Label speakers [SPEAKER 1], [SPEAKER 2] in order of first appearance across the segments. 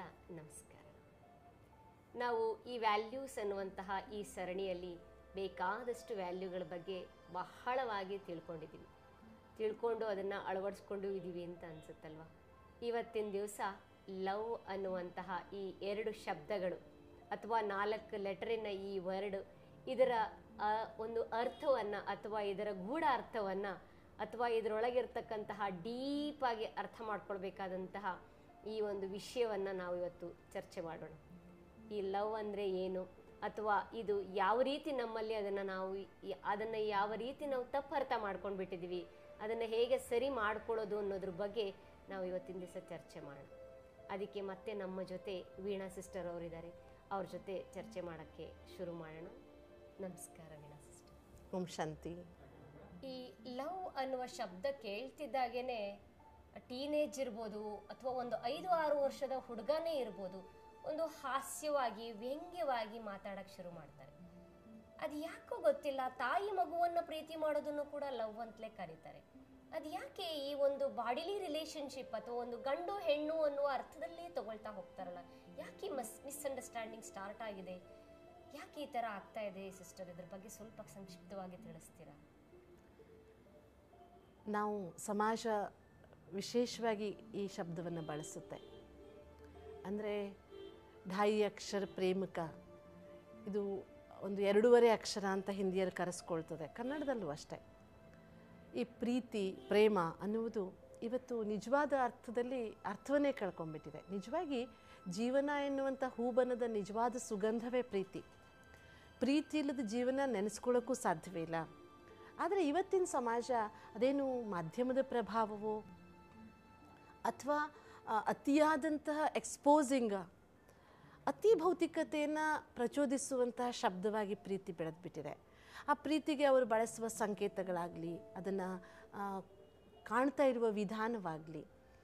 [SPEAKER 1] ನಮಸ್ಕಾರ ನಾವು ಈ ವ್ಯಾಲ್ಯೂಸ್ ಅನ್ನುವಂತಹ ಈ ಸರಣಿಯಲ್ಲಿ ಬೇಕಾದಷ್ಟು ವ್ಯಾಲ್ಯೂಗಳ ಬಗ್ಗೆ ಬಹಳವಾಗಿ ತಿಳ್ಕೊಂಡಿದ್ದೀವಿ ತಿಳ್ಕೊಂಡು ಅದನ್ನು ಅಳವಡಿಸ್ಕೊಂಡು ಇದ್ದೀವಿ ಅಂತ ಅನಿಸುತ್ತಲ್ವ ಇವತ್ತಿನ ದಿವಸ ಲವ್ ಅನ್ನುವಂತಹ ಈ ಎರಡು ಶಬ್ದಗಳು ಅಥವಾ ನಾಲ್ಕು ಲೆಟರಿನ ಈ ವರ್ಡ್ ಇದರ ಆ, ಒಂದು ಅರ್ಥವನ್ನು ಅಥವಾ ಇದರ ಗೂಢ ಅರ್ಥವನ್ನು ಅಥವಾ ಇದರೊಳಗಿರ್ತಕ್ಕಂತಹ ಡೀಪಾಗಿ ಅರ್ಥ ಮಾಡ್ಕೊಳ್ಬೇಕಾದಂತಹ ಈ ಒಂದು ವಿಷಯವನ್ನು ನಾವು ಇವತ್ತು ಚರ್ಚೆ ಮಾಡೋಣ ಈ ಲವ್ ಅಂದರೆ ಏನು ಅಥವಾ ಇದು ಯಾವ ರೀತಿ ನಮ್ಮಲ್ಲಿ ಅದನ್ನು ನಾವು ಈ- ಅದನ್ನು ಯಾವ ರೀತಿ ನಾವು ತಪ್ಪು ಅರ್ಥ ಮಾಡ್ಕೊಂಡು ಬಿಟ್ಟಿದ್ದೀವಿ ಅದನ್ನು ಹೇಗೆ ಸರಿ ಮಾಡ್ಕೊಳ್ಳೋದು ಅನ್ನೋದ್ರ ಬಗ್ಗೆ ನಾವು ಇವತ್ತಿನ ದಿವಸ ಚರ್ಚೆ ಮಾಡೋಣ ಅದಕ್ಕೆ ಮತ್ತೆ ನಮ್ಮ ಜೊತೆ ವೀಣಾ ಸಿಸ್ಟರ್ ಅವರಿದ್ದಾರೆ ಅವ್ರ ಜೊತೆ ಚರ್ಚೆ ಮಾಡೋಕ್ಕೆ ಶುರು ಮಾಡೋಣ ನಮಸ್ಕಾರ ವೀಣಾ ಸಿಸ್ಟರ್
[SPEAKER 2] ಓಂ ಶಾಂತಿ
[SPEAKER 1] ಈ ಲವ್ ಅನ್ನುವ ಶಬ್ದ ಕೇಳ್ತಿದ್ದಾಗೇನೆ ಟೀನೇಜ್ ಇರ್ಬೋದು ಅಥವಾ ಒಂದು ಐದು ಆರು ವರ್ಷದ ಹುಡುಗನೇ ಇರ್ಬೋದು ಒಂದು ಹಾಸ್ಯವಾಗಿ ವ್ಯಂಗ್ಯವಾಗಿ ಮಾತಾಡಕ್ಕೆ ಶುರು ಮಾಡ್ತಾರೆ ಅದು ಯಾಕೋ ಗೊತ್ತಿಲ್ಲ ತಾಯಿ ಮಗುವನ್ನು ಪ್ರೀತಿ ಮಾಡೋದನ್ನು ಕೂಡ ಲವ್ ಅಂತಲೇ ಕರೀತಾರೆ ಅದು ಯಾಕೆ ಈ ಒಂದು ಬಾಡಿಲಿ ರಿಲೇಶನ್ಶಿಪ್ ಅಥವಾ ಒಂದು ಗಂಡು ಹೆಣ್ಣು ಅನ್ನುವ ಅರ್ಥದಲ್ಲಿ ತಗೊಳ್ತಾ ಹೋಗ್ತಾರಲ್ಲ ಯಾಕೆ ಮಸ್ ಮಿಸ್ಅಂಡರ್ಸ್ಟ್ಯಾಂಡಿಂಗ್ ಸ್ಟಾರ್ಟ್ ಆಗಿದೆ ಯಾಕೆ ಈ ಥರ ಆಗ್ತಾ ಇದೆ ಸಿಸ್ಟರ್ ಇದ್ರ ಬಗ್ಗೆ ಸ್ವಲ್ಪ ಸಂಕ್ಷಿಪ್ತವಾಗಿ ತಿಳಿಸ್ತೀರಾ
[SPEAKER 2] ನಾವು ಸಮಾಜ ವಿಶೇಷವಾಗಿ ಈ ಶಬ್ದವನ್ನು ಬಳಸುತ್ತೆ ಅಂದರೆ ಢಾಯಿ ಅಕ್ಷರ ಪ್ರೇಮಕ ಇದು ಒಂದು ಎರಡೂವರೆ ಅಕ್ಷರ ಅಂತ ಹಿಂದಿಯರು ಕರೆಸ್ಕೊಳ್ತದೆ ಕನ್ನಡದಲ್ಲೂ ಅಷ್ಟೇ ಈ ಪ್ರೀತಿ ಪ್ರೇಮ ಅನ್ನುವುದು ಇವತ್ತು ನಿಜವಾದ ಅರ್ಥದಲ್ಲಿ ಅರ್ಥವನ್ನೇ ಕಳ್ಕೊಂಡ್ಬಿಟ್ಟಿದೆ ನಿಜವಾಗಿ ಜೀವನ ಎನ್ನುವಂಥ ಹೂಬನದ ನಿಜವಾದ ಸುಗಂಧವೇ ಪ್ರೀತಿ ಪ್ರೀತಿ ಇಲ್ಲದ ಜೀವನ ನೆನೆಸ್ಕೊಳ್ಳೋಕ್ಕೂ ಸಾಧ್ಯವೇ ಇಲ್ಲ ಆದರೆ ಇವತ್ತಿನ ಸಮಾಜ ಅದೇನು ಮಾಧ್ಯಮದ ಪ್ರಭಾವವೋ ಅಥವಾ ಅತಿಯಾದಂತಹ ಎಕ್ಸ್ಪೋಸಿಂಗ್ ಅತಿ ಭೌತಿಕತೆಯನ್ನು ಪ್ರಚೋದಿಸುವಂತಹ ಶಬ್ದವಾಗಿ ಪ್ರೀತಿ ಬೆಳೆದ್ಬಿಟ್ಟಿದೆ ಆ ಪ್ರೀತಿಗೆ ಅವರು ಬಳಸುವ ಸಂಕೇತಗಳಾಗಲಿ ಅದನ್ನು ಕಾಣ್ತಾ ಇರುವ ವಿಧಾನವಾಗಲಿ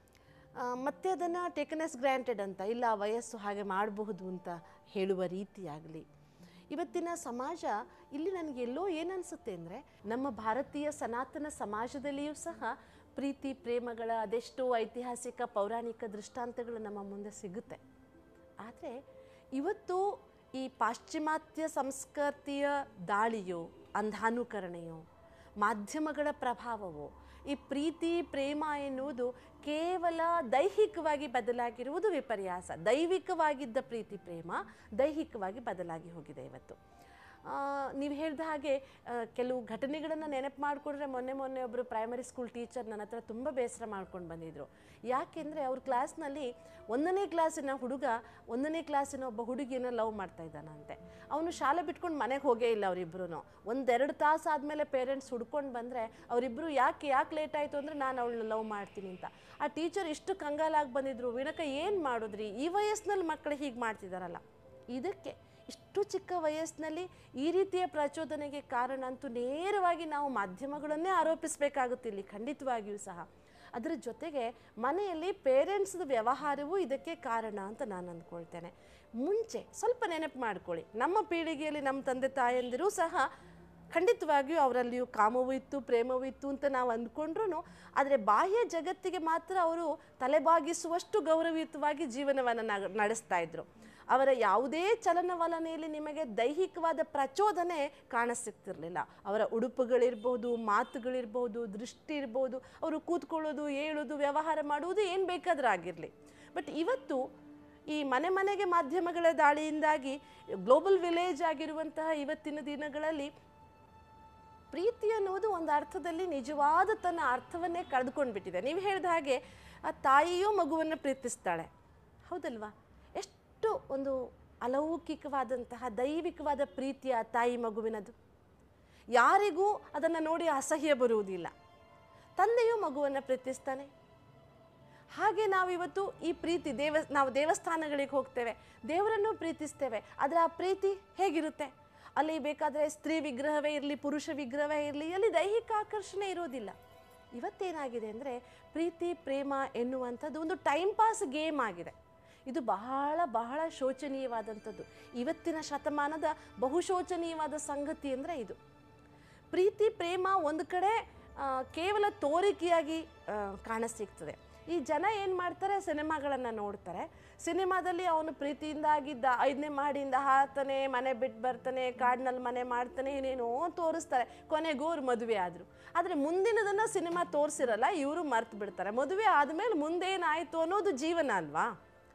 [SPEAKER 2] ಮತ್ತೆ ಅದನ್ನು ಟೇಕನ್ ಎಸ್ ಗ್ರ್ಯಾಂಟೆಡ್ ಅಂತ ಇಲ್ಲ ಆ ವಯಸ್ಸು ಹಾಗೆ ಮಾಡಬಹುದು ಅಂತ ಹೇಳುವ ರೀತಿಯಾಗಲಿ ಇವತ್ತಿನ ಸಮಾಜ ಇಲ್ಲಿ ನನಗೆ ಎಲ್ಲೋ ಏನನ್ಸುತ್ತೆ ಅಂದರೆ ನಮ್ಮ ಭಾರತೀಯ ಸನಾತನ ಸಮಾಜದಲ್ಲಿಯೂ ಸಹ ಪ್ರೀತಿ ಪ್ರೇಮಗಳ ಅದೆಷ್ಟೋ ಐತಿಹಾಸಿಕ ಪೌರಾಣಿಕ ದೃಷ್ಟಾಂತಗಳು ನಮ್ಮ ಮುಂದೆ ಸಿಗುತ್ತೆ ಆದರೆ ಇವತ್ತು ಈ ಪಾಶ್ಚಿಮಾತ್ಯ ಸಂಸ್ಕೃತಿಯ ದಾಳಿಯೋ ಅಂಧಾನುಕರಣೆಯೋ ಮಾಧ್ಯಮಗಳ ಪ್ರಭಾವವೋ ಈ ಪ್ರೀತಿ ಪ್ರೇಮ ಎನ್ನುವುದು ಕೇವಲ ದೈಹಿಕವಾಗಿ ಬದಲಾಗಿರುವುದು ವಿಪರ್ಯಾಸ ದೈವಿಕವಾಗಿದ್ದ ಪ್ರೀತಿ ಪ್ರೇಮ ದೈಹಿಕವಾಗಿ ಬದಲಾಗಿ ಹೋಗಿದೆ ಇವತ್ತು ನೀವು ಹೇಳಿದ ಹಾಗೆ ಆ, ಕೆಲವು ಘಟನೆಗಳನ್ನು ನೆನಪು ಮಾಡಿಕೊಂಡ್ರೆ ಮೊನ್ನೆ ಮೊನ್ನೆ ಒಬ್ಬರು ಪ್ರೈಮರಿ ಸ್ಕೂಲ್ ಟೀಚರ್ ನನ್ನ ಹತ್ರ ತುಂಬ ಬೇಸರ ಮಾಡ್ಕೊಂಡು ಬಂದಿದ್ದರು ಯಾಕೆಂದರೆ ಅವ್ರ ಕ್ಲಾಸ್ನಲ್ಲಿ ಒಂದನೇ ಕ್ಲಾಸಿನ ಹುಡುಗ ಒಂದನೇ ಕ್ಲಾಸಿನ ಒಬ್ಬ ಹುಡುಗಿನ ಲವ್ ಮಾಡ್ತಾ ಇದ್ದಾನಂತೆ ಅವನು ಶಾಲೆ ಬಿಟ್ಕೊಂಡು ಮನೆಗೆ ಹೋಗೇ ಇಲ್ಲ ಅವರಿಬ್ಬರು ಒಂದೆರಡು ತಾಸು ಆದಮೇಲೆ ಪೇರೆಂಟ್ಸ್ ಹುಡ್ಕೊಂಡು ಬಂದರೆ ಅವರಿಬ್ಬರು ಯಾಕೆ ಯಾಕೆ ಲೇಟ್ ಆಯಿತು ಅಂದರೆ ನಾನು ಅವಳನ್ನ ಲವ್ ಮಾಡ್ತೀನಿ ಅಂತ ಆ ಟೀಚರ್ ಇಷ್ಟು ಕಂಗಾಲಾಗಿ ಬಂದಿದ್ರು ವಿನಕ ಏನು ಮಾಡಿದ್ರಿ ಈ ವಯಸ್ಸಿನಲ್ಲಿ ಮಕ್ಕಳು ಹೀಗೆ ಮಾಡ್ತಿದ್ದಾರಲ್ಲ ಇದಕ್ಕೆ ಇಷ್ಟು ಚಿಕ್ಕ ವಯಸ್ಸಿನಲ್ಲಿ ಈ ರೀತಿಯ ಪ್ರಚೋದನೆಗೆ ಕಾರಣ ಅಂತೂ ನೇರವಾಗಿ ನಾವು ಮಾಧ್ಯಮಗಳನ್ನೇ ಆರೋಪಿಸಬೇಕಾಗುತ್ತೆ ಇಲ್ಲಿ ಖಂಡಿತವಾಗಿಯೂ ಸಹ ಅದರ ಜೊತೆಗೆ ಮನೆಯಲ್ಲಿ ಪೇರೆಂಟ್ಸ್ದು ವ್ಯವಹಾರವೂ ಇದಕ್ಕೆ ಕಾರಣ ಅಂತ ನಾನು ಅಂದ್ಕೊಳ್ತೇನೆ ಮುಂಚೆ ಸ್ವಲ್ಪ ನೆನಪು ಮಾಡ್ಕೊಳ್ಳಿ ನಮ್ಮ ಪೀಳಿಗೆಯಲ್ಲಿ ನಮ್ಮ ತಂದೆ ತಾಯಂದಿರೂ ಸಹ ಖಂಡಿತವಾಗಿಯೂ ಅವರಲ್ಲಿಯೂ ಕಾಮವೂ ಇತ್ತು ಪ್ರೇಮವೂ ಇತ್ತು ಅಂತ ನಾವು ಅಂದ್ಕೊಂಡ್ರು ಆದರೆ ಬಾಹ್ಯ ಜಗತ್ತಿಗೆ ಮಾತ್ರ ಅವರು ತಲೆಬಾಗಿಸುವಷ್ಟು ಗೌರವಯುತವಾಗಿ ಜೀವನವನ್ನು ನಗ- ನಡೆಸ್ತಾ ಇದ್ರು ಅವರ ಯಾವುದೇ ಚಲನವಲನೆಯಲ್ಲಿ ನಿಮಗೆ ದೈಹಿಕವಾದ ಪ್ರಚೋದನೆ ಕಾಣಸಿಗ್ತಿರ್ಲಿಲ್ಲ ಅವರ ಉಡುಪುಗಳಿರ್ಬೋದು ಮಾತುಗಳಿರ್ಬೋದು ದೃಷ್ಟಿ ಇರ್ಬೋದು ಅವರು ಕೂತ್ಕೊಳ್ಳೋದು ಏಳೋದು ವ್ಯವಹಾರ ಮಾಡುವುದು ಏನು ಬೇಕಾದ್ರೂ ಆಗಿರಲಿ ಬಟ್ ಇವತ್ತು ಈ ಮನೆ ಮನೆಗೆ ಮಾಧ್ಯಮಗಳ ದಾಳಿಯಿಂದಾಗಿ ಗ್ಲೋಬಲ್ ವಿಲೇಜ್ ಆಗಿರುವಂತಹ ಇವತ್ತಿನ ದಿನಗಳಲ್ಲಿ ಪ್ರೀತಿ ಅನ್ನುವುದು ಒಂದು ಅರ್ಥದಲ್ಲಿ ನಿಜವಾದ ತನ್ನ ಅರ್ಥವನ್ನೇ ಕಳೆದುಕೊಂಡು ಬಿಟ್ಟಿದೆ ನೀವು ಹೇಳಿದ ಹಾಗೆ ಆ ತಾಯಿಯೂ ಮಗುವನ್ನು ಪ್ರೀತಿಸ್ತಾಳೆ ಹೌದಲ್ವಾ ಎಷ್ಟು ಒಂದು ಅಲೌಕಿಕವಾದಂತಹ ದೈವಿಕವಾದ ಪ್ರೀತಿಯ ಆ ತಾಯಿ ಮಗುವಿನದು ಯಾರಿಗೂ ಅದನ್ನು ನೋಡಿ ಅಸಹ್ಯ ಬರುವುದಿಲ್ಲ ತಂದೆಯೂ ಮಗುವನ್ನು ಪ್ರೀತಿಸ್ತಾನೆ ಹಾಗೆ ನಾವಿವತ್ತು ಈ ಪ್ರೀತಿ ದೇವ ನಾವು ದೇವಸ್ಥಾನಗಳಿಗೆ ಹೋಗ್ತೇವೆ ದೇವರನ್ನು ಪ್ರೀತಿಸ್ತೇವೆ ಆದರೆ ಆ ಪ್ರೀತಿ ಹೇಗಿರುತ್ತೆ ಅಲ್ಲಿ ಬೇಕಾದರೆ ಸ್ತ್ರೀ ವಿಗ್ರಹವೇ ಇರಲಿ ಪುರುಷ ವಿಗ್ರಹವೇ ಇರಲಿ ಅಲ್ಲಿ ದೈಹಿಕ ಆಕರ್ಷಣೆ ಇರೋದಿಲ್ಲ ಇವತ್ತೇನಾಗಿದೆ ಅಂದರೆ ಪ್ರೀತಿ ಪ್ರೇಮ ಎನ್ನುವಂಥದ್ದು ಒಂದು ಟೈಮ್ ಪಾಸ್ ಗೇಮ್ ಆಗಿದೆ ಇದು ಬಹಳ ಬಹಳ ಶೋಚನೀಯವಾದಂಥದ್ದು ಇವತ್ತಿನ ಶತಮಾನದ ಬಹುಶೋಚನೀಯವಾದ ಸಂಗತಿ ಅಂದರೆ ಇದು ಪ್ರೀತಿ ಪ್ರೇಮ ಒಂದು ಕಡೆ ಆ, ಕೇವಲ ತೋರಿಕೆಯಾಗಿ ಆ, ಕಾಣಸಿಗ್ತದೆ ಈ ಜನ ಏನು ಮಾಡ್ತಾರೆ ಸಿನಿಮಾಗಳನ್ನು ನೋಡ್ತಾರೆ ಸಿನಿಮಾದಲ್ಲಿ ಅವನು ಪ್ರೀತಿಯಿಂದ ಆಗಿದ್ದ ಐದನೇ ಮಾಡಿಂದ ಹಾತಾನೆ ಮನೆ ಬಿಟ್ಟು ಬರ್ತಾನೆ ಕಾಡಿನಲ್ಲಿ ಮನೆ ಮಾಡ್ತಾನೆ ಏನೇನೋ ತೋರಿಸ್ತಾರೆ ಕೊನೆಗೂ ಅವ್ರು ಮದುವೆ ಆದರು ಆದರೆ ಮುಂದಿನದನ್ನು ಸಿನಿಮಾ ತೋರಿಸಿರಲ್ಲ ಇವರು ಮರ್ತು ಬಿಡ್ತಾರೆ ಮದುವೆ ಆದಮೇಲೆ ಮುಂದೇನಾಯಿತು ಅನ್ನೋದು ಜೀವನ ಅಲ್ವಾ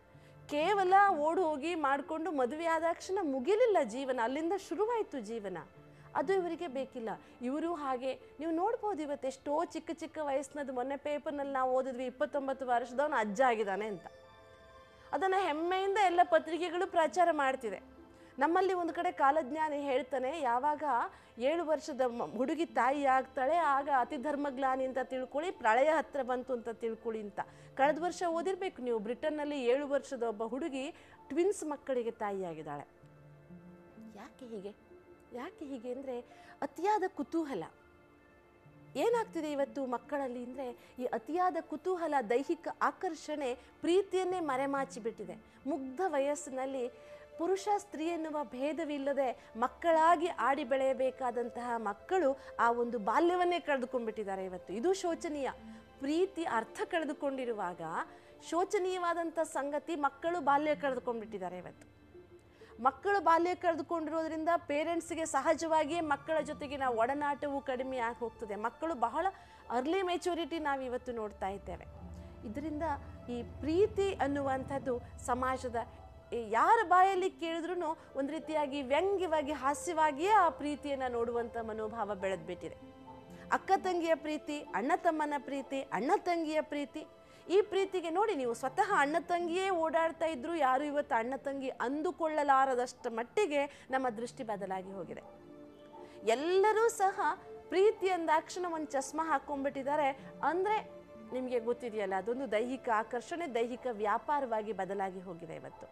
[SPEAKER 2] ಕೇವಲ ಓಡ್ ಹೋಗಿ ಮಾಡಿಕೊಂಡು ಮದುವೆ ಆದ ತಕ್ಷಣ ಮುಗಿಲಿಲ್ಲ ಜೀವನ ಅಲ್ಲಿಂದ ಶುರುವಾಯಿತು ಜೀವನ ಅದು ಇವರಿಗೆ ಬೇಕಿಲ್ಲ ಇವರು ಹಾಗೆ ನೀವು ನೋಡ್ಬೋದು ಇವತ್ತು ಎಷ್ಟೋ ಚಿಕ್ಕ ಚಿಕ್ಕ ವಯಸ್ಸಿನದು ಮೊನ್ನೆ ಪೇಪರ್ನಲ್ಲಿ ನಾವು ಓದಿದ್ವಿ ಇಪ್ಪತ್ತೊಂಬತ್ತು ವರ್ಷದವನು ಅಜ್ಜ ಆಗಿದ್ದಾನೆ ಅಂತ ಅದನ್ನು ಹೆಮ್ಮೆಯಿಂದ ಎಲ್ಲ ಪತ್ರಿಕೆಗಳು ಪ್ರಚಾರ ಮಾಡ್ತಿದೆ ನಮ್ಮಲ್ಲಿ ಒಂದು ಕಡೆ ಕಾಲಜ್ಞಾನಿ ಹೇಳ್ತಾನೆ ಯಾವಾಗ ಏಳು ವರ್ಷದ ಮ- ಹುಡುಗಿ ತಾಯಿ ಆಗ್ತಾಳೆ ಆಗ ಅತಿ ಧರ್ಮಗ್ಲಾನಿ ಅಂತ ತಿಳ್ಕೊಳ್ಳಿ ಪ್ರಳಯ ಹತ್ರ ಬಂತು ಅಂತ ತಿಳ್ಕೊಳ್ಳಿ ಅಂತ ಕಳೆದ ವರ್ಷ ಓದಿರ್ಬೇಕು ನೀವು ಬ್ರಿಟನ್ನಲ್ಲಿ ಏಳು ವರ್ಷದ ಒಬ್ಬ ಹುಡುಗಿ ಟ್ವಿನ್ಸ್ ಮಕ್ಕಳಿಗೆ ತಾಯಿಯಾಗಿದ್ದಾಳೆ ಯಾಕೆ ಹೀಗೆ ಯಾಕೆ ಹೀಗೆ ಅಂದರೆ ಅತಿಯಾದ ಕುತೂಹಲ ಏನಾಗ್ತಿದೆ ಇವತ್ತು ಮಕ್ಕಳಲ್ಲಿ ಅಂದರೆ ಈ ಅತಿಯಾದ ಕುತೂಹಲ ದೈಹಿಕ ಆಕರ್ಷಣೆ ಪ್ರೀತಿಯನ್ನೇ ಮರೆಮಾಚಿ ಬಿಟ್ಟಿದೆ ಮುಗ್ಧ ವಯಸ್ಸಿನಲ್ಲಿ ಪುರುಷ ಸ್ತ್ರೀ ಎನ್ನುವ ಭೇದವಿಲ್ಲದೆ ಮಕ್ಕಳಾಗಿ ಆಡಿ ಬೆಳೆಯಬೇಕಾದಂತಹ ಮಕ್ಕಳು ಆ ಒಂದು ಬಾಲ್ಯವನ್ನೇ ಕಳೆದುಕೊಂಡ್ಬಿಟ್ಟಿದ್ದಾರೆ ಇವತ್ತು ಇದು ಶೋಚನೀಯ ಪ್ರೀತಿ ಅರ್ಥ ಕಳೆದುಕೊಂಡಿರುವಾಗ ಶೋಚನೀಯವಾದಂಥ ಸಂಗತಿ ಮಕ್ಕಳು ಬಾಲ್ಯ ಕಳೆದುಕೊಂಡ್ಬಿಟ್ಟಿದ್ದಾರೆ ಇವತ್ತು ಮಕ್ಕಳು ಬಾಲ್ಯ ಕಳೆದುಕೊಂಡಿರೋದ್ರಿಂದ ಪೇರೆಂಟ್ಸ್ಗೆ ಸಹಜವಾಗಿಯೇ ಮಕ್ಕಳ ಜೊತೆಗೆ ನಾವು ಒಡನಾಟವು ಕಡಿಮೆ ಆಗಿ ಹೋಗ್ತದೆ ಮಕ್ಕಳು ಬಹಳ ಅರ್ಲಿ ಮೆಚುರಿಟಿ ನಾವು ಇವತ್ತು ನೋಡ್ತಾ ಇದ್ದೇವೆ ಇದರಿಂದ ಈ ಪ್ರೀತಿ ಅನ್ನುವಂಥದ್ದು ಸಮಾಜದ ಈ ಯಾರ ಬಾಯಲ್ಲಿ ಕೇಳಿದ್ರೂ ಒಂದು ರೀತಿಯಾಗಿ ವ್ಯಂಗ್ಯವಾಗಿ ಹಾಸ್ಯವಾಗಿಯೇ ಆ ಪ್ರೀತಿಯನ್ನು ನೋಡುವಂಥ ಮನೋಭಾವ ಬೆಳೆದ್ಬಿಟ್ಟಿದೆ ಅಕ್ಕ ತಂಗಿಯ ಪ್ರೀತಿ ಅಣ್ಣ ತಮ್ಮನ ಪ್ರೀತಿ ಅಣ್ಣ ತಂಗಿಯ ಪ್ರೀತಿ ಈ ಪ್ರೀತಿಗೆ ನೋಡಿ ನೀವು ಸ್ವತಃ ಅಣ್ಣ ತಂಗಿಯೇ ಓಡಾಡ್ತಾ ಇದ್ರು ಯಾರು ಇವತ್ತು ಅಣ್ಣ ತಂಗಿ ಅಂದುಕೊಳ್ಳಲಾರದಷ್ಟು ಮಟ್ಟಿಗೆ ನಮ್ಮ ದೃಷ್ಟಿ ಬದಲಾಗಿ ಹೋಗಿದೆ ಎಲ್ಲರೂ ಸಹ ಪ್ರೀತಿ ಅಂದಾಕ್ಷಣ ಒಂದು ಚಸ್ಮಾ ಹಾಕೊಂಡ್ಬಿಟ್ಟಿದ್ದಾರೆ ಅಂದರೆ ನಿಮಗೆ ಗೊತ್ತಿದೆಯಲ್ಲ ಅದೊಂದು ದೈಹಿಕ ಆಕರ್ಷಣೆ ದೈಹಿಕ ವ್ಯಾಪಾರವಾಗಿ ಬದಲಾಗಿ ಹೋಗಿದೆ ಇವತ್ತು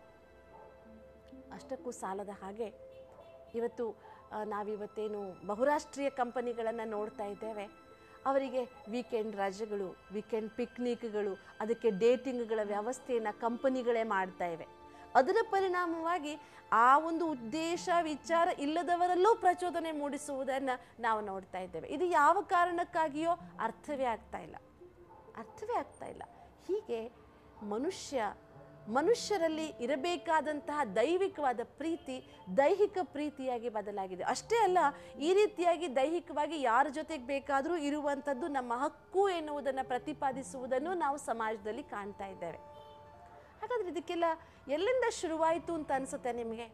[SPEAKER 2] ಅಷ್ಟಕ್ಕೂ ಸಾಲದ ಹಾಗೆ ಇವತ್ತು ಆ, ನಾವಿವತ್ತೇನು ಬಹುರಾಷ್ಟ್ರೀಯ ಕಂಪನಿಗಳನ್ನು ನೋಡ್ತಾ ಇದ್ದೇವೆ ಅವರಿಗೆ ವೀಕೆಂಡ್ ರಜೆಗಳು ವೀಕೆಂಡ್ ಪಿಕ್ನಿಕ್ಗಳು ಅದಕ್ಕೆ ಡೇಟಿಂಗ್ಗಳ ವ್ಯವಸ್ಥೆಯನ್ನು ಕಂಪನಿಗಳೇ ಮಾಡ್ತಾ ಇವೆ ಅದರ ಪರಿಣಾಮವಾಗಿ ಆ ಒಂದು ಉದ್ದೇಶ ವಿಚಾರ ಇಲ್ಲದವರಲ್ಲೂ ಪ್ರಚೋದನೆ ಮೂಡಿಸುವುದನ್ನು ನಾವು ನೋಡ್ತಾ ಇದ್ದೇವೆ ಇದು ಯಾವ ಕಾರಣಕ್ಕಾಗಿಯೋ ಅರ್ಥವೇ ಆಗ್ತಾ ಇಲ್ಲ ಅರ್ಥವೇ ಆಗ್ತಾ ಇಲ್ಲ ಹೀಗೆ ಮನುಷ್ಯ ಮನುಷ್ಯರಲ್ಲಿ ಇರಬೇಕಾದಂತಹ ದೈವಿಕವಾದ ಪ್ರೀತಿ ದೈಹಿಕ ಪ್ರೀತಿಯಾಗಿ ಬದಲಾಗಿದೆ ಅಷ್ಟೇ ಅಲ್ಲ ಈ ರೀತಿಯಾಗಿ ದೈಹಿಕವಾಗಿ ಯಾರ ಜೊತೆಗೆ ಬೇಕಾದರೂ ಇರುವಂಥದ್ದು ನಮ್ಮ ಹಕ್ಕು ಎನ್ನುವುದನ್ನು ಪ್ರತಿಪಾದಿಸುವುದನ್ನು ನಾವು ಸಮಾಜದಲ್ಲಿ ಕಾಣ್ತಾ ಇದ್ದೇವೆ ಹಾಗಾದ್ರೆ ಇದಕ್ಕೆಲ್ಲ ಎಲ್ಲಿಂದ ಶುರುವಾಯಿತು ಅಂತ ಅನಿಸುತ್ತೆ ನಿಮಗೆ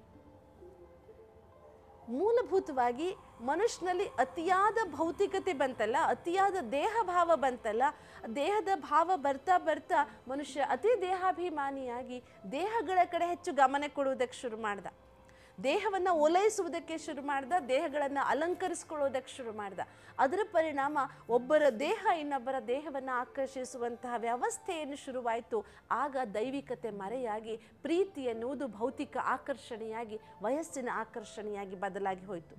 [SPEAKER 2] ಮೂಲಭೂತವಾಗಿ ಮನುಷ್ಯನಲ್ಲಿ ಅತಿಯಾದ ಭೌತಿಕತೆ ಬಂತಲ್ಲ ಅತಿಯಾದ ದೇಹ ಭಾವ ಬಂತಲ್ಲ ದೇಹದ ಭಾವ ಬರ್ತಾ ಬರ್ತಾ ಮನುಷ್ಯ ಅತಿ ದೇಹಾಭಿಮಾನಿಯಾಗಿ ದೇಹಗಳ ಕಡೆ ಹೆಚ್ಚು ಗಮನ ಕೊಡುವುದಕ್ಕೆ ಶುರು ಮಾಡ್ದ ದೇಹವನ್ನು ಓಲೈಸುವುದಕ್ಕೆ ಶುರು ಮಾಡ್ದ ದೇಹಗಳನ್ನು ಅಲಂಕರಿಸ್ಕೊಳ್ಳೋದಕ್ಕೆ ಶುರು ಮಾಡ್ದ ಅದರ ಪರಿಣಾಮ ಒಬ್ಬರ ದೇಹ ಇನ್ನೊಬ್ಬರ ದೇಹವನ್ನು ಆಕರ್ಷಿಸುವಂತಹ ವ್ಯವಸ್ಥೆಯನ್ನು ಶುರುವಾಯಿತು ಆಗ ದೈವಿಕತೆ ಮರೆಯಾಗಿ ಪ್ರೀತಿ ಎನ್ನುವುದು ಭೌತಿಕ ಆಕರ್ಷಣೆಯಾಗಿ ವಯಸ್ಸಿನ ಆಕರ್ಷಣೆಯಾಗಿ ಬದಲಾಗಿ ಹೋಯಿತು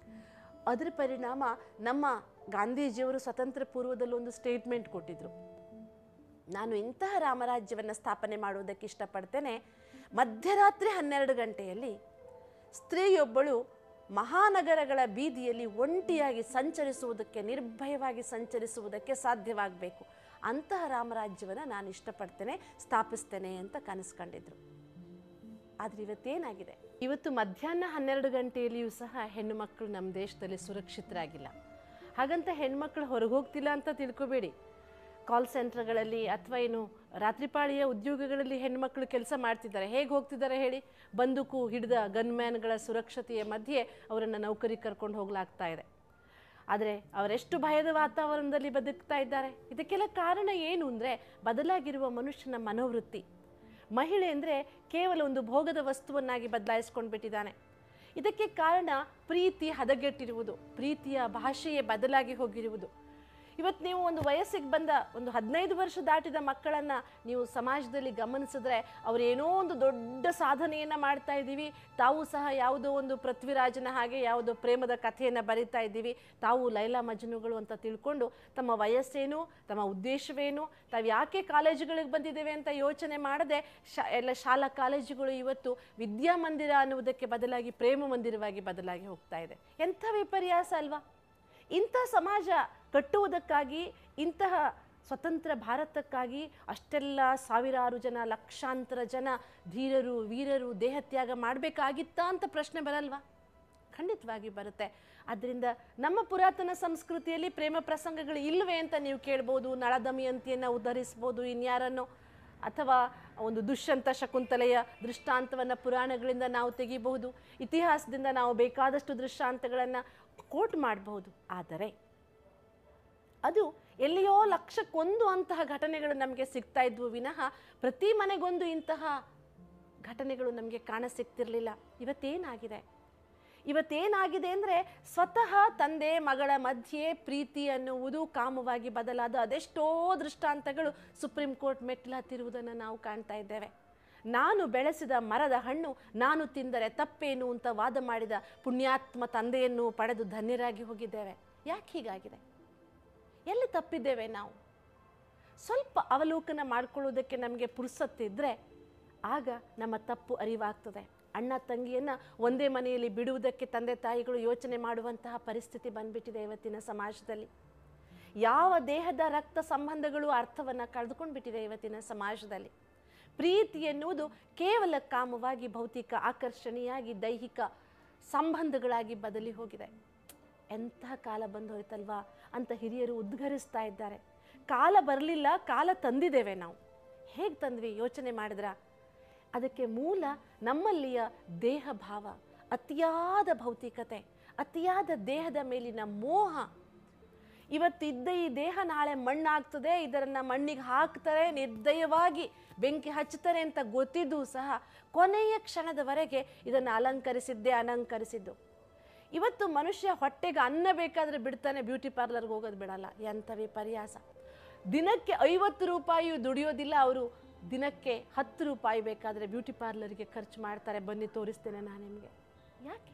[SPEAKER 2] ಅದರ ಪರಿಣಾಮ ನಮ್ಮ ಗಾಂಧೀಜಿಯವರು ಸ್ವತಂತ್ರ ಪೂರ್ವದಲ್ಲಿ ಒಂದು ಸ್ಟೇಟ್ಮೆಂಟ್ ಕೊಟ್ಟಿದ್ರು ನಾನು ಇಂತಹ ರಾಮರಾಜ್ಯವನ್ನು ಸ್ಥಾಪನೆ ಮಾಡುವುದಕ್ಕೆ ಇಷ್ಟಪಡ್ತೇನೆ ಮಧ್ಯರಾತ್ರಿ ಹನ್ನೆರಡು ಗಂಟೆಯಲ್ಲಿ ಸ್ತ್ರೀಯೊಬ್ಬಳು ಮಹಾನಗರಗಳ ಬೀದಿಯಲ್ಲಿ ಒಂಟಿಯಾಗಿ ಸಂಚರಿಸುವುದಕ್ಕೆ ನಿರ್ಭಯವಾಗಿ ಸಂಚರಿಸುವುದಕ್ಕೆ ಸಾಧ್ಯವಾಗಬೇಕು ಅಂತಹ ರಾಮರಾಜ್ಯವನ್ನು ನಾನು ಇಷ್ಟಪಡ್ತೇನೆ ಸ್ಥಾಪಿಸ್ತೇನೆ ಅಂತ ಕನಸು ಕಂಡಿದ್ರು ಆದರೆ ಇವತ್ತೇನಾಗಿದೆ ಇವತ್ತು ಮಧ್ಯಾಹ್ನ ಹನ್ನೆರಡು ಗಂಟೆಯಲ್ಲಿಯೂ ಸಹ ಹೆಣ್ಣು ಮಕ್ಕಳು ನಮ್ಮ ದೇಶದಲ್ಲಿ ಸುರಕ್ಷಿತರಾಗಿಲ್ಲ ಹಾಗಂತ ಹೆಣ್ಮಕ್ಳು ಹೊರಗೆ ಹೋಗ್ತಿಲ್ಲ ಅಂತ ತಿಳ್ಕೊಬೇಡಿ ಕಾಲ್ ಸೆಂಟರ್ಗಳಲ್ಲಿ ಅಥವಾ ಏನು ರಾತ್ರಿಪಾಳಿಯ ಉದ್ಯೋಗಗಳಲ್ಲಿ ಹೆಣ್ಮಕ್ಳು ಕೆಲಸ ಮಾಡ್ತಿದ್ದಾರೆ ಹೇಗೆ ಹೋಗ್ತಿದ್ದಾರೆ ಹೇಳಿ ಬಂದೂಕು ಹಿಡಿದ ಗನ್ಮ್ಯಾನ್ಗಳ ಸುರಕ್ಷತೆಯ ಮಧ್ಯೆ ಅವರನ್ನು ನೌಕರಿ ಕರ್ಕೊಂಡು ಹೋಗ್ಲಾಗ್ತಾ ಇದೆ ಆದರೆ ಅವರೆಷ್ಟು ಭಯದ ವಾತಾವರಣದಲ್ಲಿ ಬದುಕ್ತಾ ಇದ್ದಾರೆ ಇದಕ್ಕೆಲ್ಲ ಕಾರಣ ಏನು ಅಂದರೆ ಬದಲಾಗಿರುವ ಮನುಷ್ಯನ ಮನೋವೃತ್ತಿ ಮಹಿಳೆ ಅಂದರೆ ಕೇವಲ ಒಂದು ಭೋಗದ ವಸ್ತುವನ್ನಾಗಿ ಬದಲಾಯಿಸ್ಕೊಂಡು ಬಿಟ್ಟಿದ್ದಾನೆ ಇದಕ್ಕೆ ಕಾರಣ ಪ್ರೀತಿ ಹದಗೆಟ್ಟಿರುವುದು ಪ್ರೀತಿಯ ಭಾಷೆಯೇ ಬದಲಾಗಿ ಹೋಗಿರುವುದು ಇವತ್ತು ನೀವು ಒಂದು ವಯಸ್ಸಿಗೆ ಬಂದ ಒಂದು ಹದಿನೈದು ವರ್ಷ ದಾಟಿದ ಮಕ್ಕಳನ್ನು ನೀವು ಸಮಾಜದಲ್ಲಿ ಗಮನಿಸಿದ್ರೆ ಅವರೇನೋ ಒಂದು ದೊಡ್ಡ ಸಾಧನೆಯನ್ನು ಮಾಡ್ತಾ ಇದ್ದೀವಿ ತಾವು ಸಹ ಯಾವುದೋ ಒಂದು ಪೃಥ್ವಿರಾಜನ ಹಾಗೆ ಯಾವುದೋ ಪ್ರೇಮದ ಕಥೆಯನ್ನು ಬರಿತಾ ಇದ್ದೀವಿ ತಾವು ಲೈಲಾ ಮಜ್ನುಗಳು ಅಂತ ತಿಳ್ಕೊಂಡು ತಮ್ಮ ವಯಸ್ಸೇನು ತಮ್ಮ ಉದ್ದೇಶವೇನು ತಾವು ಯಾಕೆ ಕಾಲೇಜುಗಳಿಗೆ ಬಂದಿದ್ದೇವೆ ಅಂತ ಯೋಚನೆ ಮಾಡದೆ ಶಾ ಎಲ್ಲ ಶಾಲಾ ಕಾಲೇಜುಗಳು ಇವತ್ತು ವಿದ್ಯಾಮಂದಿರ ಅನ್ನುವುದಕ್ಕೆ ಬದಲಾಗಿ ಪ್ರೇಮ ಮಂದಿರವಾಗಿ ಬದಲಾಗಿ ಹೋಗ್ತಾ ಇದೆ ಎಂಥ ವಿಪರ್ಯಾಸ ಅಲ್ವಾ ಇಂಥ ಸಮಾಜ ಕಟ್ಟುವುದಕ್ಕಾಗಿ ಇಂತಹ ಸ್ವತಂತ್ರ ಭಾರತಕ್ಕಾಗಿ ಅಷ್ಟೆಲ್ಲ ಸಾವಿರಾರು ಜನ ಲಕ್ಷಾಂತರ ಜನ ಧೀರರು ವೀರರು ದೇಹತ್ಯಾಗ ಮಾಡಬೇಕಾಗಿತ್ತಾ ಅಂತ ಪ್ರಶ್ನೆ ಬರಲ್ವಾ ಖಂಡಿತವಾಗಿ ಬರುತ್ತೆ ಆದ್ದರಿಂದ ನಮ್ಮ ಪುರಾತನ ಸಂಸ್ಕೃತಿಯಲ್ಲಿ ಪ್ರೇಮ ಪ್ರಸಂಗಗಳು ಇಲ್ಲವೇ ಅಂತ ನೀವು ಕೇಳ್ಬೋದು ನಳದಮಯಂತಿಯನ್ನು ಉದ್ಧರಿಸ್ಬೋದು ಇನ್ಯಾರನ್ನು ಅಥವಾ ಒಂದು ದುಷ್ಯಂತ ಶಕುಂತಲೆಯ ದೃಷ್ಟಾಂತವನ್ನು ಪುರಾಣಗಳಿಂದ ನಾವು ತೆಗಿಬಹುದು ಇತಿಹಾಸದಿಂದ ನಾವು ಬೇಕಾದಷ್ಟು ದೃಷ್ಟಾಂತಗಳನ್ನು ಕೋಟ್ ಮಾಡಬಹುದು ಆದರೆ ಅದು ಎಲ್ಲಿಯೋ ಲಕ್ಷಕ್ಕೊಂದು ಅಂತಹ ಘಟನೆಗಳು ನಮಗೆ ಸಿಗ್ತಾ ಇದ್ವು ವಿನಃ ಪ್ರತಿ ಮನೆಗೊಂದು ಇಂತಹ ಘಟನೆಗಳು ನಮಗೆ ಕಾಣ ಸಿಗ್ತಿರ್ಲಿಲ್ಲ ಇವತ್ತೇನಾಗಿದೆ ಇವತ್ತೇನಾಗಿದೆ ಅಂದರೆ ಸ್ವತಃ ತಂದೆ ಮಗಳ ಮಧ್ಯೆ ಪ್ರೀತಿ ಅನ್ನುವುದು ಕಾಮವಾಗಿ ಬದಲಾದ ಅದೆಷ್ಟೋ ದೃಷ್ಟಾಂತಗಳು ಸುಪ್ರೀಂ ಕೋರ್ಟ್ ಮೆಟ್ಟಿಲು ಹತ್ತಿರುವುದನ್ನು ನಾವು ಕಾಣ್ತಾ ಇದ್ದೇವೆ ನಾನು ಬೆಳೆಸಿದ ಮರದ ಹಣ್ಣು ನಾನು ತಿಂದರೆ ತಪ್ಪೇನು ಅಂತ ವಾದ ಮಾಡಿದ ಪುಣ್ಯಾತ್ಮ ತಂದೆಯನ್ನು ಪಡೆದು ಧನ್ಯರಾಗಿ ಹೋಗಿದ್ದೇವೆ ಯಾಕೆ ಹೀಗಾಗಿದೆ ಎಲ್ಲಿ ತಪ್ಪಿದ್ದೇವೆ ನಾವು ಸ್ವಲ್ಪ ಅವಲೋಕನ ಮಾಡಿಕೊಳ್ಳುವುದಕ್ಕೆ ನಮಗೆ ಪುರುಸತ್ತಿದ್ರೆ ಆಗ ನಮ್ಮ ತಪ್ಪು ಅರಿವಾಗ್ತದೆ ಅಣ್ಣ ತಂಗಿಯನ್ನು ಒಂದೇ ಮನೆಯಲ್ಲಿ ಬಿಡುವುದಕ್ಕೆ ತಂದೆ ತಾಯಿಗಳು ಯೋಚನೆ ಮಾಡುವಂತಹ ಪರಿಸ್ಥಿತಿ ಬಂದ್ಬಿಟ್ಟಿದೆ ಇವತ್ತಿನ ಸಮಾಜದಲ್ಲಿ ಯಾವ ದೇಹದ ರಕ್ತ ಸಂಬಂಧಗಳು ಅರ್ಥವನ್ನು ಕಳೆದುಕೊಂಡು ಬಿಟ್ಟಿದೆ ಇವತ್ತಿನ ಸಮಾಜದಲ್ಲಿ ಪ್ರೀತಿ ಎನ್ನುವುದು ಕೇವಲ ಕಾಮವಾಗಿ ಭೌತಿಕ ಆಕರ್ಷಣೆಯಾಗಿ ದೈಹಿಕ ಸಂಬಂಧಗಳಾಗಿ ಬದಲಿ ಹೋಗಿದೆ ಎಂತಹ ಕಾಲ ಬಂದು ಹೋಯ್ತಲ್ವಾ ಅಂತ ಹಿರಿಯರು ಉದ್ಘರಿಸ್ತಾ ಇದ್ದಾರೆ ಕಾಲ ಬರಲಿಲ್ಲ ಕಾಲ ತಂದಿದ್ದೇವೆ ನಾವು ಹೇಗೆ ತಂದ್ವಿ ಯೋಚನೆ ಮಾಡಿದ್ರ ಅದಕ್ಕೆ ಮೂಲ ನಮ್ಮಲ್ಲಿಯ ದೇಹ ಭಾವ ಅತಿಯಾದ ಭೌತಿಕತೆ ಅತಿಯಾದ ದೇಹದ ಮೇಲಿನ ಮೋಹ ಇವತ್ತಿದ್ದ ಈ ದೇಹ ನಾಳೆ ಮಣ್ಣಾಗ್ತದೆ ಇದರನ್ನು ಮಣ್ಣಿಗೆ ಹಾಕ್ತಾರೆ ನಿರ್ದಯವಾಗಿ ಬೆಂಕಿ ಹಚ್ಚುತ್ತಾರೆ ಅಂತ ಗೊತ್ತಿದ್ದು ಸಹ ಕೊನೆಯ ಕ್ಷಣದವರೆಗೆ ಇದನ್ನು ಅಲಂಕರಿಸಿದ್ದೇ ಅಲಂಕರಿಸಿದ್ದು ಇವತ್ತು ಮನುಷ್ಯ ಹೊಟ್ಟೆಗೆ ಅನ್ನ ಬೇಕಾದರೆ ಬಿಡ್ತಾನೆ ಬ್ಯೂಟಿ ಪಾರ್ಲರ್ಗೆ ಹೋಗೋದು ಬಿಡಲ್ಲ ಎಂಥ ವಿಪರ್ಯಾಸ ದಿನಕ್ಕೆ ಐವತ್ತು ರೂಪಾಯಿ ದುಡಿಯೋದಿಲ್ಲ ಅವರು ದಿನಕ್ಕೆ ಹತ್ತು ರೂಪಾಯಿ ಬೇಕಾದರೆ ಬ್ಯೂಟಿ ಪಾರ್ಲರ್ಗೆ ಖರ್ಚು ಮಾಡ್ತಾರೆ ಬನ್ನಿ ತೋರಿಸ್ತೇನೆ ನಾನು ನಿಮಗೆ ಯಾಕೆ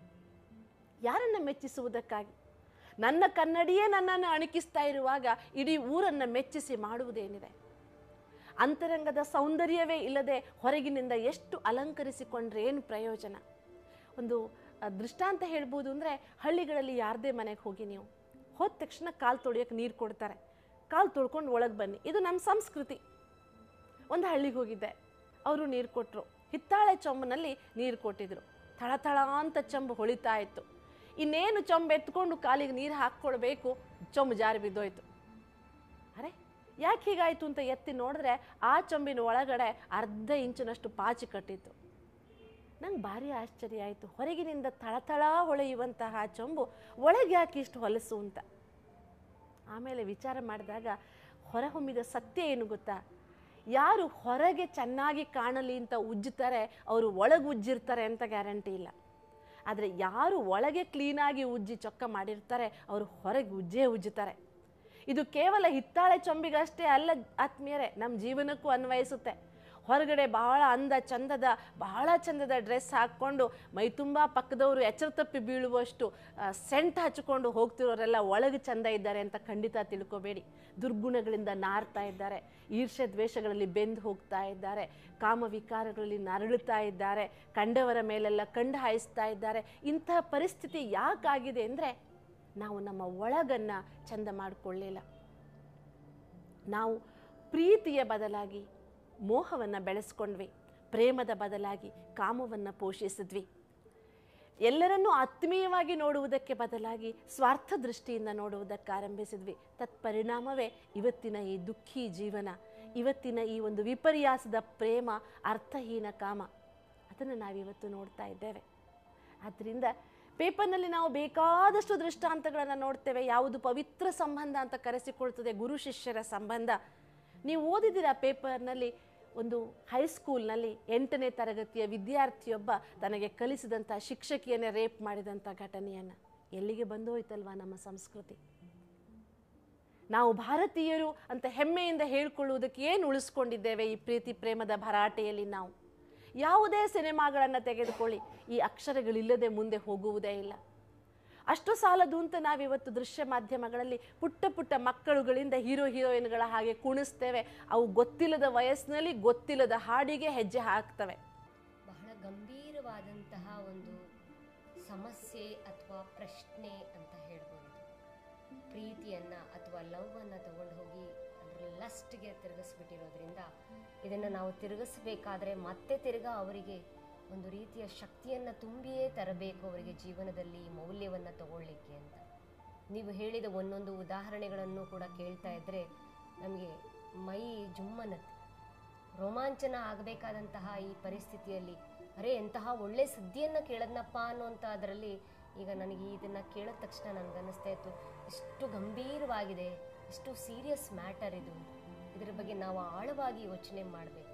[SPEAKER 2] ಯಾರನ್ನು ಮೆಚ್ಚಿಸುವುದಕ್ಕಾಗಿ ನನ್ನ ಕನ್ನಡಿಯೇ ನನ್ನನ್ನು ಅಣಕಿಸ್ತಾ ಇರುವಾಗ ಇಡೀ ಊರನ್ನು ಮೆಚ್ಚಿಸಿ ಮಾಡುವುದೇನಿದೆ ಅಂತರಂಗದ ಸೌಂದರ್ಯವೇ ಇಲ್ಲದೆ ಹೊರಗಿನಿಂದ ಎಷ್ಟು ಅಲಂಕರಿಸಿಕೊಂಡ್ರೆ ಏನು ಪ್ರಯೋಜನ ಒಂದು ಆ, ದೃಷ್ಟಾಂತ ಹೇಳ್ಬೋದು ಅಂದರೆ ಹಳ್ಳಿಗಳಲ್ಲಿ ಯಾರದೇ ಮನೆಗೆ ಹೋಗಿ ನೀವು ಹೋದ ತಕ್ಷಣ ಕಾಲು ತೊಳೆಯೋಕೆ ನೀರು ಕೊಡ್ತಾರೆ ಕಾಲು ತೊಳ್ಕೊಂಡು ಒಳಗೆ ಬನ್ನಿ ಇದು ನಮ್ಮ ಸಂಸ್ಕೃತಿ ಒಂದು ಹಳ್ಳಿಗೆ ಹೋಗಿದ್ದೆ ಅವರು ನೀರು ಕೊಟ್ಟರು ಹಿತ್ತಾಳೆ ಚೊಂಬನಲ್ಲಿ ನೀರು ಕೊಟ್ಟಿದ್ರು ಥಳ ಥಳ ಅಂತ ಚೊಂಬು ಹೊಳಿತಾ ಇತ್ತು ಇನ್ನೇನು ಚೊಂಬು ಎತ್ಕೊಂಡು ಕಾಲಿಗೆ ನೀರು ಹಾಕ್ಕೊಳ್ಬೇಕು ಚೊಂಬು ಜಾರಿ ಬಿದ್ದೋಯ್ತು ಅರೆ ಯಾಕೆ ಹೀಗಾಯ್ತು ಅಂತ ಎತ್ತಿ ನೋಡಿದ್ರೆ ಆ ಚೊಂಬಿನ ಒಳಗಡೆ ಅರ್ಧ ಇಂಚಿನಷ್ಟು ಪಾಚಿ ಕಟ್ಟಿತ್ತು ನಂಗೆ ಭಾರಿ ಆಶ್ಚರ್ಯ ಆಯಿತು ಹೊರಗಿನಿಂದ ಥಳಥಳ ಹೊಳೆಯುವಂತಹ ಆ ಚೊಂಬು ಒಳಗೆ ಯಾಕೆ ಇಷ್ಟು ಹೊಲಸು ಅಂತ ಆಮೇಲೆ ವಿಚಾರ ಮಾಡಿದಾಗ ಹೊರಹೊಮ್ಮಿದ ಸತ್ಯ ಏನು ಗೊತ್ತಾ ಯಾರು ಹೊರಗೆ ಚೆನ್ನಾಗಿ ಕಾಣಲಿ ಅಂತ ಉಜ್ಜುತ್ತಾರೆ ಅವರು ಒಳಗೆ ಉಜ್ಜಿರ್ತಾರೆ ಅಂತ ಗ್ಯಾರಂಟಿ ಇಲ್ಲ ಆದರೆ ಯಾರು ಒಳಗೆ ಕ್ಲೀನಾಗಿ ಉಜ್ಜಿ ಚೊಕ್ಕ ಮಾಡಿರ್ತಾರೆ ಅವರು ಹೊರಗೆ ಉಜ್ಜೇ ಉಜ್ಜುತ್ತಾರೆ ಇದು ಕೇವಲ ಹಿತ್ತಾಳೆ ಚೊಂಬಿಗಷ್ಟೇ ಅಲ್ಲ ಆತ್ಮೀಯರೇ ನಮ್ಮ ಜೀವನಕ್ಕೂ ಅನ್ವಯಿಸುತ್ತೆ ಹೊರಗಡೆ ಬಹಳ ಅಂದ ಚಂದದ ಬಹಳ ಚಂದದ ಡ್ರೆಸ್ ಹಾಕ್ಕೊಂಡು ಮೈ ತುಂಬ ಪಕ್ಕದವರು ಎಚ್ಚರ ತಪ್ಪಿ ಬೀಳುವಷ್ಟು ಆ, ಸೆಂಟ್ ಹಚ್ಕೊಂಡು ಹೋಗ್ತಿರೋರೆಲ್ಲ ಒಳಗೆ ಚಂದ ಇದ್ದಾರೆ ಅಂತ ಖಂಡಿತ ತಿಳ್ಕೊಬೇಡಿ ದುರ್ಗುಣಗಳಿಂದ ನಾರ್ತಾ ಇದ್ದಾರೆ ಈರ್ಷ್ಯ ದ್ವೇಷಗಳಲ್ಲಿ ಬೆಂದು ಹೋಗ್ತಾ ಇದ್ದಾರೆ ಕಾಮ ವಿಕಾರಗಳಲ್ಲಿ ನರಳುತ್ತಾ ಇದ್ದಾರೆ ಕಂಡವರ ಮೇಲೆಲ್ಲ ಕಂಡು ಹಾಯಿಸ್ತಾ ಇದ್ದಾರೆ ಇಂತಹ ಪರಿಸ್ಥಿತಿ ಯಾಕಾಗಿದೆ ಅಂದರೆ ನಾವು ನಮ್ಮ ಒಳಗನ್ನು ಚಂದ ಮಾಡಿಕೊಳ್ಳಿಲ್ಲ ನಾವು ಪ್ರೀತಿಯ ಬದಲಾಗಿ ಮೋಹವನ್ನು ಬೆಳೆಸ್ಕೊಂಡ್ವಿ ಪ್ರೇಮದ ಬದಲಾಗಿ ಕಾಮವನ್ನು ಪೋಷಿಸಿದ್ವಿ ಎಲ್ಲರನ್ನೂ ಆತ್ಮೀಯವಾಗಿ ನೋಡುವುದಕ್ಕೆ ಬದಲಾಗಿ ಸ್ವಾರ್ಥ ದೃಷ್ಟಿಯಿಂದ ನೋಡುವುದಕ್ಕೆ ಆರಂಭಿಸಿದ್ವಿ ತತ್ಪರಿಣಾಮವೇ ಇವತ್ತಿನ ಈ ದುಃಖಿ ಜೀವನ ಇವತ್ತಿನ ಈ ಒಂದು ವಿಪರ್ಯಾಸದ ಪ್ರೇಮ ಅರ್ಥಹೀನ ಕಾಮ ಅದನ್ನು ನಾವಿವತ್ತು ನೋಡ್ತಾ ಇದ್ದೇವೆ ಆದ್ದರಿಂದ ಪೇಪರ್ನಲ್ಲಿ ನಾವು ಬೇಕಾದಷ್ಟು ದೃಷ್ಟಾಂತಗಳನ್ನು ನೋಡ್ತೇವೆ ಯಾವುದು ಪವಿತ್ರ ಸಂಬಂಧ ಅಂತ ಕರೆಸಿಕೊಳ್ತದೆ ಗುರು ಶಿಷ್ಯರ ಸಂಬಂಧ ನೀವು ಓದಿದ್ದೀರಾ ಪೇಪರ್ನಲ್ಲಿ ಒಂದು ಹೈಸ್ಕೂಲ್ನಲ್ಲಿ ಎಂಟನೇ ತರಗತಿಯ ವಿದ್ಯಾರ್ಥಿಯೊಬ್ಬ ತನಗೆ ಕಲಿಸಿದಂಥ ಶಿಕ್ಷಕಿಯನ್ನೇ ರೇಪ್ ಮಾಡಿದಂಥ ಘಟನೆಯನ್ನು ಎಲ್ಲಿಗೆ ಬಂದು ಹೋಯ್ತಲ್ವಾ ನಮ್ಮ ಸಂಸ್ಕೃತಿ ನಾವು ಭಾರತೀಯರು ಅಂತ ಹೆಮ್ಮೆಯಿಂದ ಹೇಳ್ಕೊಳ್ಳುವುದಕ್ಕೆ ಏನು ಉಳಿಸ್ಕೊಂಡಿದ್ದೇವೆ ಈ ಪ್ರೀತಿ ಪ್ರೇಮದ ಭರಾಟೆಯಲ್ಲಿ ನಾವು ಯಾವುದೇ ಸಿನಿಮಾಗಳನ್ನು ತೆಗೆದುಕೊಳ್ಳಿ ಈ ಅಕ್ಷರಗಳಿಲ್ಲದೆ ಮುಂದೆ ಹೋಗುವುದೇ ಇಲ್ಲ ಅಷ್ಟು ಸಾಲದು ಅಂತ ನಾವಿವತ್ತು ದೃಶ್ಯ ಮಾಧ್ಯಮಗಳಲ್ಲಿ ಪುಟ್ಟ ಪುಟ್ಟ ಮಕ್ಕಳುಗಳಿಂದ ಹೀರೋ ಹೀರೋಯಿನ್ಗಳ ಹಾಗೆ ಕುಣಿಸ್ತೇವೆ ಅವು ಗೊತ್ತಿಲ್ಲದ ವಯಸ್ಸಿನಲ್ಲಿ ಗೊತ್ತಿಲ್ಲದ ಹಾಡಿಗೆ ಹೆಜ್ಜೆ ಹಾಕ್ತವೆ
[SPEAKER 1] ಬಹಳ ಗಂಭೀರವಾದಂತಹ ಒಂದು ಸಮಸ್ಯೆ ಅಥವಾ ಪ್ರಶ್ನೆ ಅಂತ ಹೇಳ್ಬೋದು ಇದು. ಪ್ರೀತಿಯನ್ನ ಅಥವಾ ಲವ್ ಅನ್ನ ತಗೊಂಡು ಹೋಗಿ ಲಸ್ಟ್ಗೆ ತಿರುಗಿಸ್ಬಿಟ್ಟಿರೋದ್ರಿಂದ ಇದನ್ನು ನಾವು ತಿರುಗಿಸ್ಬೇಕಾದ್ರೆ ಮತ್ತೆ ತಿರ್ಗಾ ಅವರಿಗೆ ಒಂದು ರೀತಿಯ ಶಕ್ತಿಯನ್ನು ತುಂಬಿಯೇ ತರಬೇಕು ಅವರಿಗೆ ಜೀವನದಲ್ಲಿ ಮೌಲ್ಯವನ್ನು ತಗೊಳ್ಳಿಕ್ಕೆ ಅಂತ ನೀವು ಹೇಳಿದ ಒಂದೊಂದು ಉದಾಹರಣೆಗಳನ್ನು ಕೂಡ ಕೇಳ್ತಾ ಇದ್ದರೆ ನಮಗೆ ಮೈ ಜುಮ್ಮನತ್ತೆ ರೋಮಾಂಚನ ಆಗಬೇಕಾದಂತಹ ಈ ಪರಿಸ್ಥಿತಿಯಲ್ಲಿ ಅರೆ ಎಂತಹ ಒಳ್ಳೆ ಸುದ್ದಿಯನ್ನು ಕೇಳದ್ನಪ್ಪ ಅನ್ನುವಂಥ ಅದರಲ್ಲಿ ಈಗ ನನಗೆ ಇದನ್ನು ಕೇಳಿದ ತಕ್ಷಣ ನನಗನ್ನಿಸ್ತಾ ಇತ್ತು ಎಷ್ಟು ಗಂಭೀರವಾಗಿದೆ ಎಷ್ಟು ಸೀರಿಯಸ್ ಮ್ಯಾಟರ್ ಇದು ಇದರ ಬಗ್ಗೆ ನಾವು ಆಳವಾಗಿ ಯೋಚನೆ ಮಾಡಬೇಕು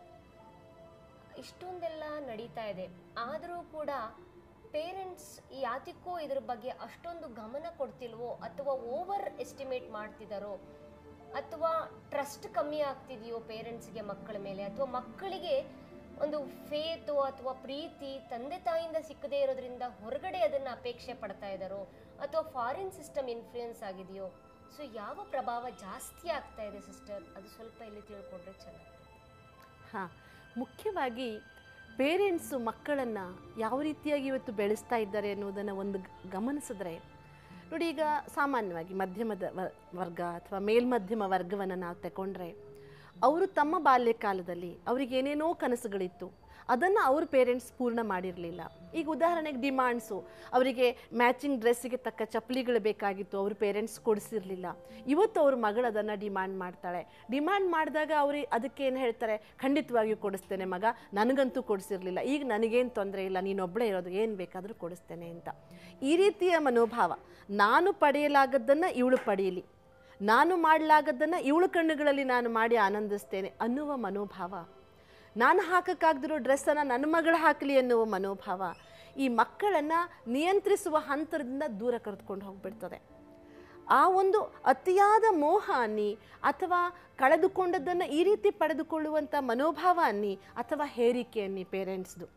[SPEAKER 1] ಇಷ್ಟೊಂದೆಲ್ಲ ನಡೀತಾ ಇದೆ ಆದರೂ ಕೂಡ ಪೇರೆಂಟ್ಸ್ ಯಾತಿಕ್ಕೋ ಇದ್ರ ಬಗ್ಗೆ ಅಷ್ಟೊಂದು ಗಮನ ಕೊಡ್ತಿಲ್ವೋ ಅಥವಾ ಓವರ್ ಎಸ್ಟಿಮೇಟ್ ಮಾಡ್ತಿದ್ದಾರೋ ಅಥವಾ ಟ್ರಸ್ಟ್ ಕಮ್ಮಿ ಆಗ್ತಿದೆಯೋ ಪೇರೆಂಟ್ಸ್ಗೆ ಮಕ್ಕಳ ಮೇಲೆ ಅಥವಾ ಮಕ್ಕಳಿಗೆ ಒಂದು ಫೇತು ಅಥವಾ ಪ್ರೀತಿ ತಂದೆ ತಾಯಿಯಿಂದ ಸಿಕ್ಕದೇ ಇರೋದ್ರಿಂದ ಹೊರಗಡೆ ಅದನ್ನು ಅಪೇಕ್ಷೆ ಪಡ್ತಾ ಇದ್ದಾರೋ ಅಥವಾ ಫಾರಿನ್ ಸಿಸ್ಟಮ್ ಇನ್ಫ್ಲೂಯೆನ್ಸ್ ಆಗಿದೆಯೋ ಸೊ ಯಾವ ಪ್ರಭಾವ ಜಾಸ್ತಿ ಆಗ್ತಾ ಇದೆ ಸಿಸ್ಟರ್ ಅದು ಸ್ವಲ್ಪ ಇಲ್ಲಿ ತಿಳ್ಕೊಂಡ್ರೆ ಚೆನ್ನಾಗಿ
[SPEAKER 2] ಹಾಂ ಮುಖ್ಯವಾಗಿ ಪೇರೆಂಟ್ಸು ಮಕ್ಕಳನ್ನು ಯಾವ ರೀತಿಯಾಗಿ ಇವತ್ತು ಬೆಳೆಸ್ತಾ ಇದ್ದಾರೆ ಅನ್ನೋದನ್ನು ಒಂದು ಗ- ಗಮನಿಸಿದ್ರೆ ನೋಡಿ ಈಗ ಸಾಮಾನ್ಯವಾಗಿ ಮಧ್ಯಮದ ವ- ವರ್ಗ ಅಥವಾ ಮೇಲ್ಮಧ್ಯಮ ವರ್ಗವನ್ನು ನಾವು ತಗೊಂಡ್ರೆ ಅವರು ತಮ್ಮ ಬಾಲ್ಯಕಾಲದಲ್ಲಿ ಅವ್ರಿಗೆ ಏನೇನೋ ಕನಸುಗಳಿತ್ತು ಅದನ್ನು ಅವ್ರ ಪೇರೆಂಟ್ಸ್ ಪೂರ್ಣ ಮಾಡಿರಲಿಲ್ಲ ಈಗ ಉದಾಹರಣೆಗೆ ಡಿಮಾಂಡ್ಸು ಅವರಿಗೆ ಮ್ಯಾಚಿಂಗ್ ಡ್ರೆಸ್ಸಿಗೆ ತಕ್ಕ ಚಪ್ಪಲಿಗಳು ಬೇಕಾಗಿತ್ತು ಅವ್ರ ಪೇರೆಂಟ್ಸ್ ಕೊಡಿಸಿರ್ಲಿಲ್ಲ ಇವತ್ತು ಅವ್ರ ಮಗಳು ಅದನ್ನು ಡಿಮಾಂಡ್ ಮಾಡ್ತಾಳೆ ಡಿಮಾಂಡ್ ಮಾಡಿದಾಗ ಅವ್ರಿಗೆ ಅದಕ್ಕೆ ಏನು ಹೇಳ್ತಾರೆ ಖಂಡಿತವಾಗಿಯೂ ಕೊಡಿಸ್ತೇನೆ ಮಗ ನನಗಂತೂ ಕೊಡಿಸಿರ್ಲಿಲ್ಲ ಈಗ ನನಗೇನು ತೊಂದರೆ ಇಲ್ಲ ನೀನೊಬ್ಬಳೇ ಇರೋದು ಏನು ಬೇಕಾದರೂ ಕೊಡಿಸ್ತೇನೆ ಅಂತ ಈ ರೀತಿಯ ಮನೋಭಾವ ನಾನು ಪಡೆಯಲಾಗದ್ದನ್ನು ಇವಳು ಪಡೆಯಲಿ ನಾನು ಮಾಡಲಾಗದ್ದನ್ನು ಇವಳು ಕಣ್ಣುಗಳಲ್ಲಿ ನಾನು ಮಾಡಿ ಆನಂದಿಸ್ತೇನೆ ಅನ್ನುವ ಮನೋಭಾವ ನಾನು ಹಾಕಕ್ಕಾಗದಿರೋ ಡ್ರೆಸ್ಸನ್ನು ನನ್ನ ಮಗಳು ಹಾಕಲಿ ಅನ್ನುವ ಮನೋಭಾವ ಈ ಮಕ್ಕಳನ್ನು ನಿಯಂತ್ರಿಸುವ ಹಂತದಿಂದ ದೂರ ಕರೆದುಕೊಂಡು ಹೋಗ್ಬಿಡ್ತದೆ ಆ ಒಂದು ಅತಿಯಾದ ಮೋಹ ಅನ್ನಿ ಅಥವಾ ಕಳೆದುಕೊಂಡದ್ದನ್ನು ಈ ರೀತಿ ಪಡೆದುಕೊಳ್ಳುವಂಥ ಮನೋಭಾವ ಅನ್ನಿ ಅಥವಾ ಹೇರಿಕೆ ಅನ್ನಿ ಪೇರೆಂಟ್ಸ್ದು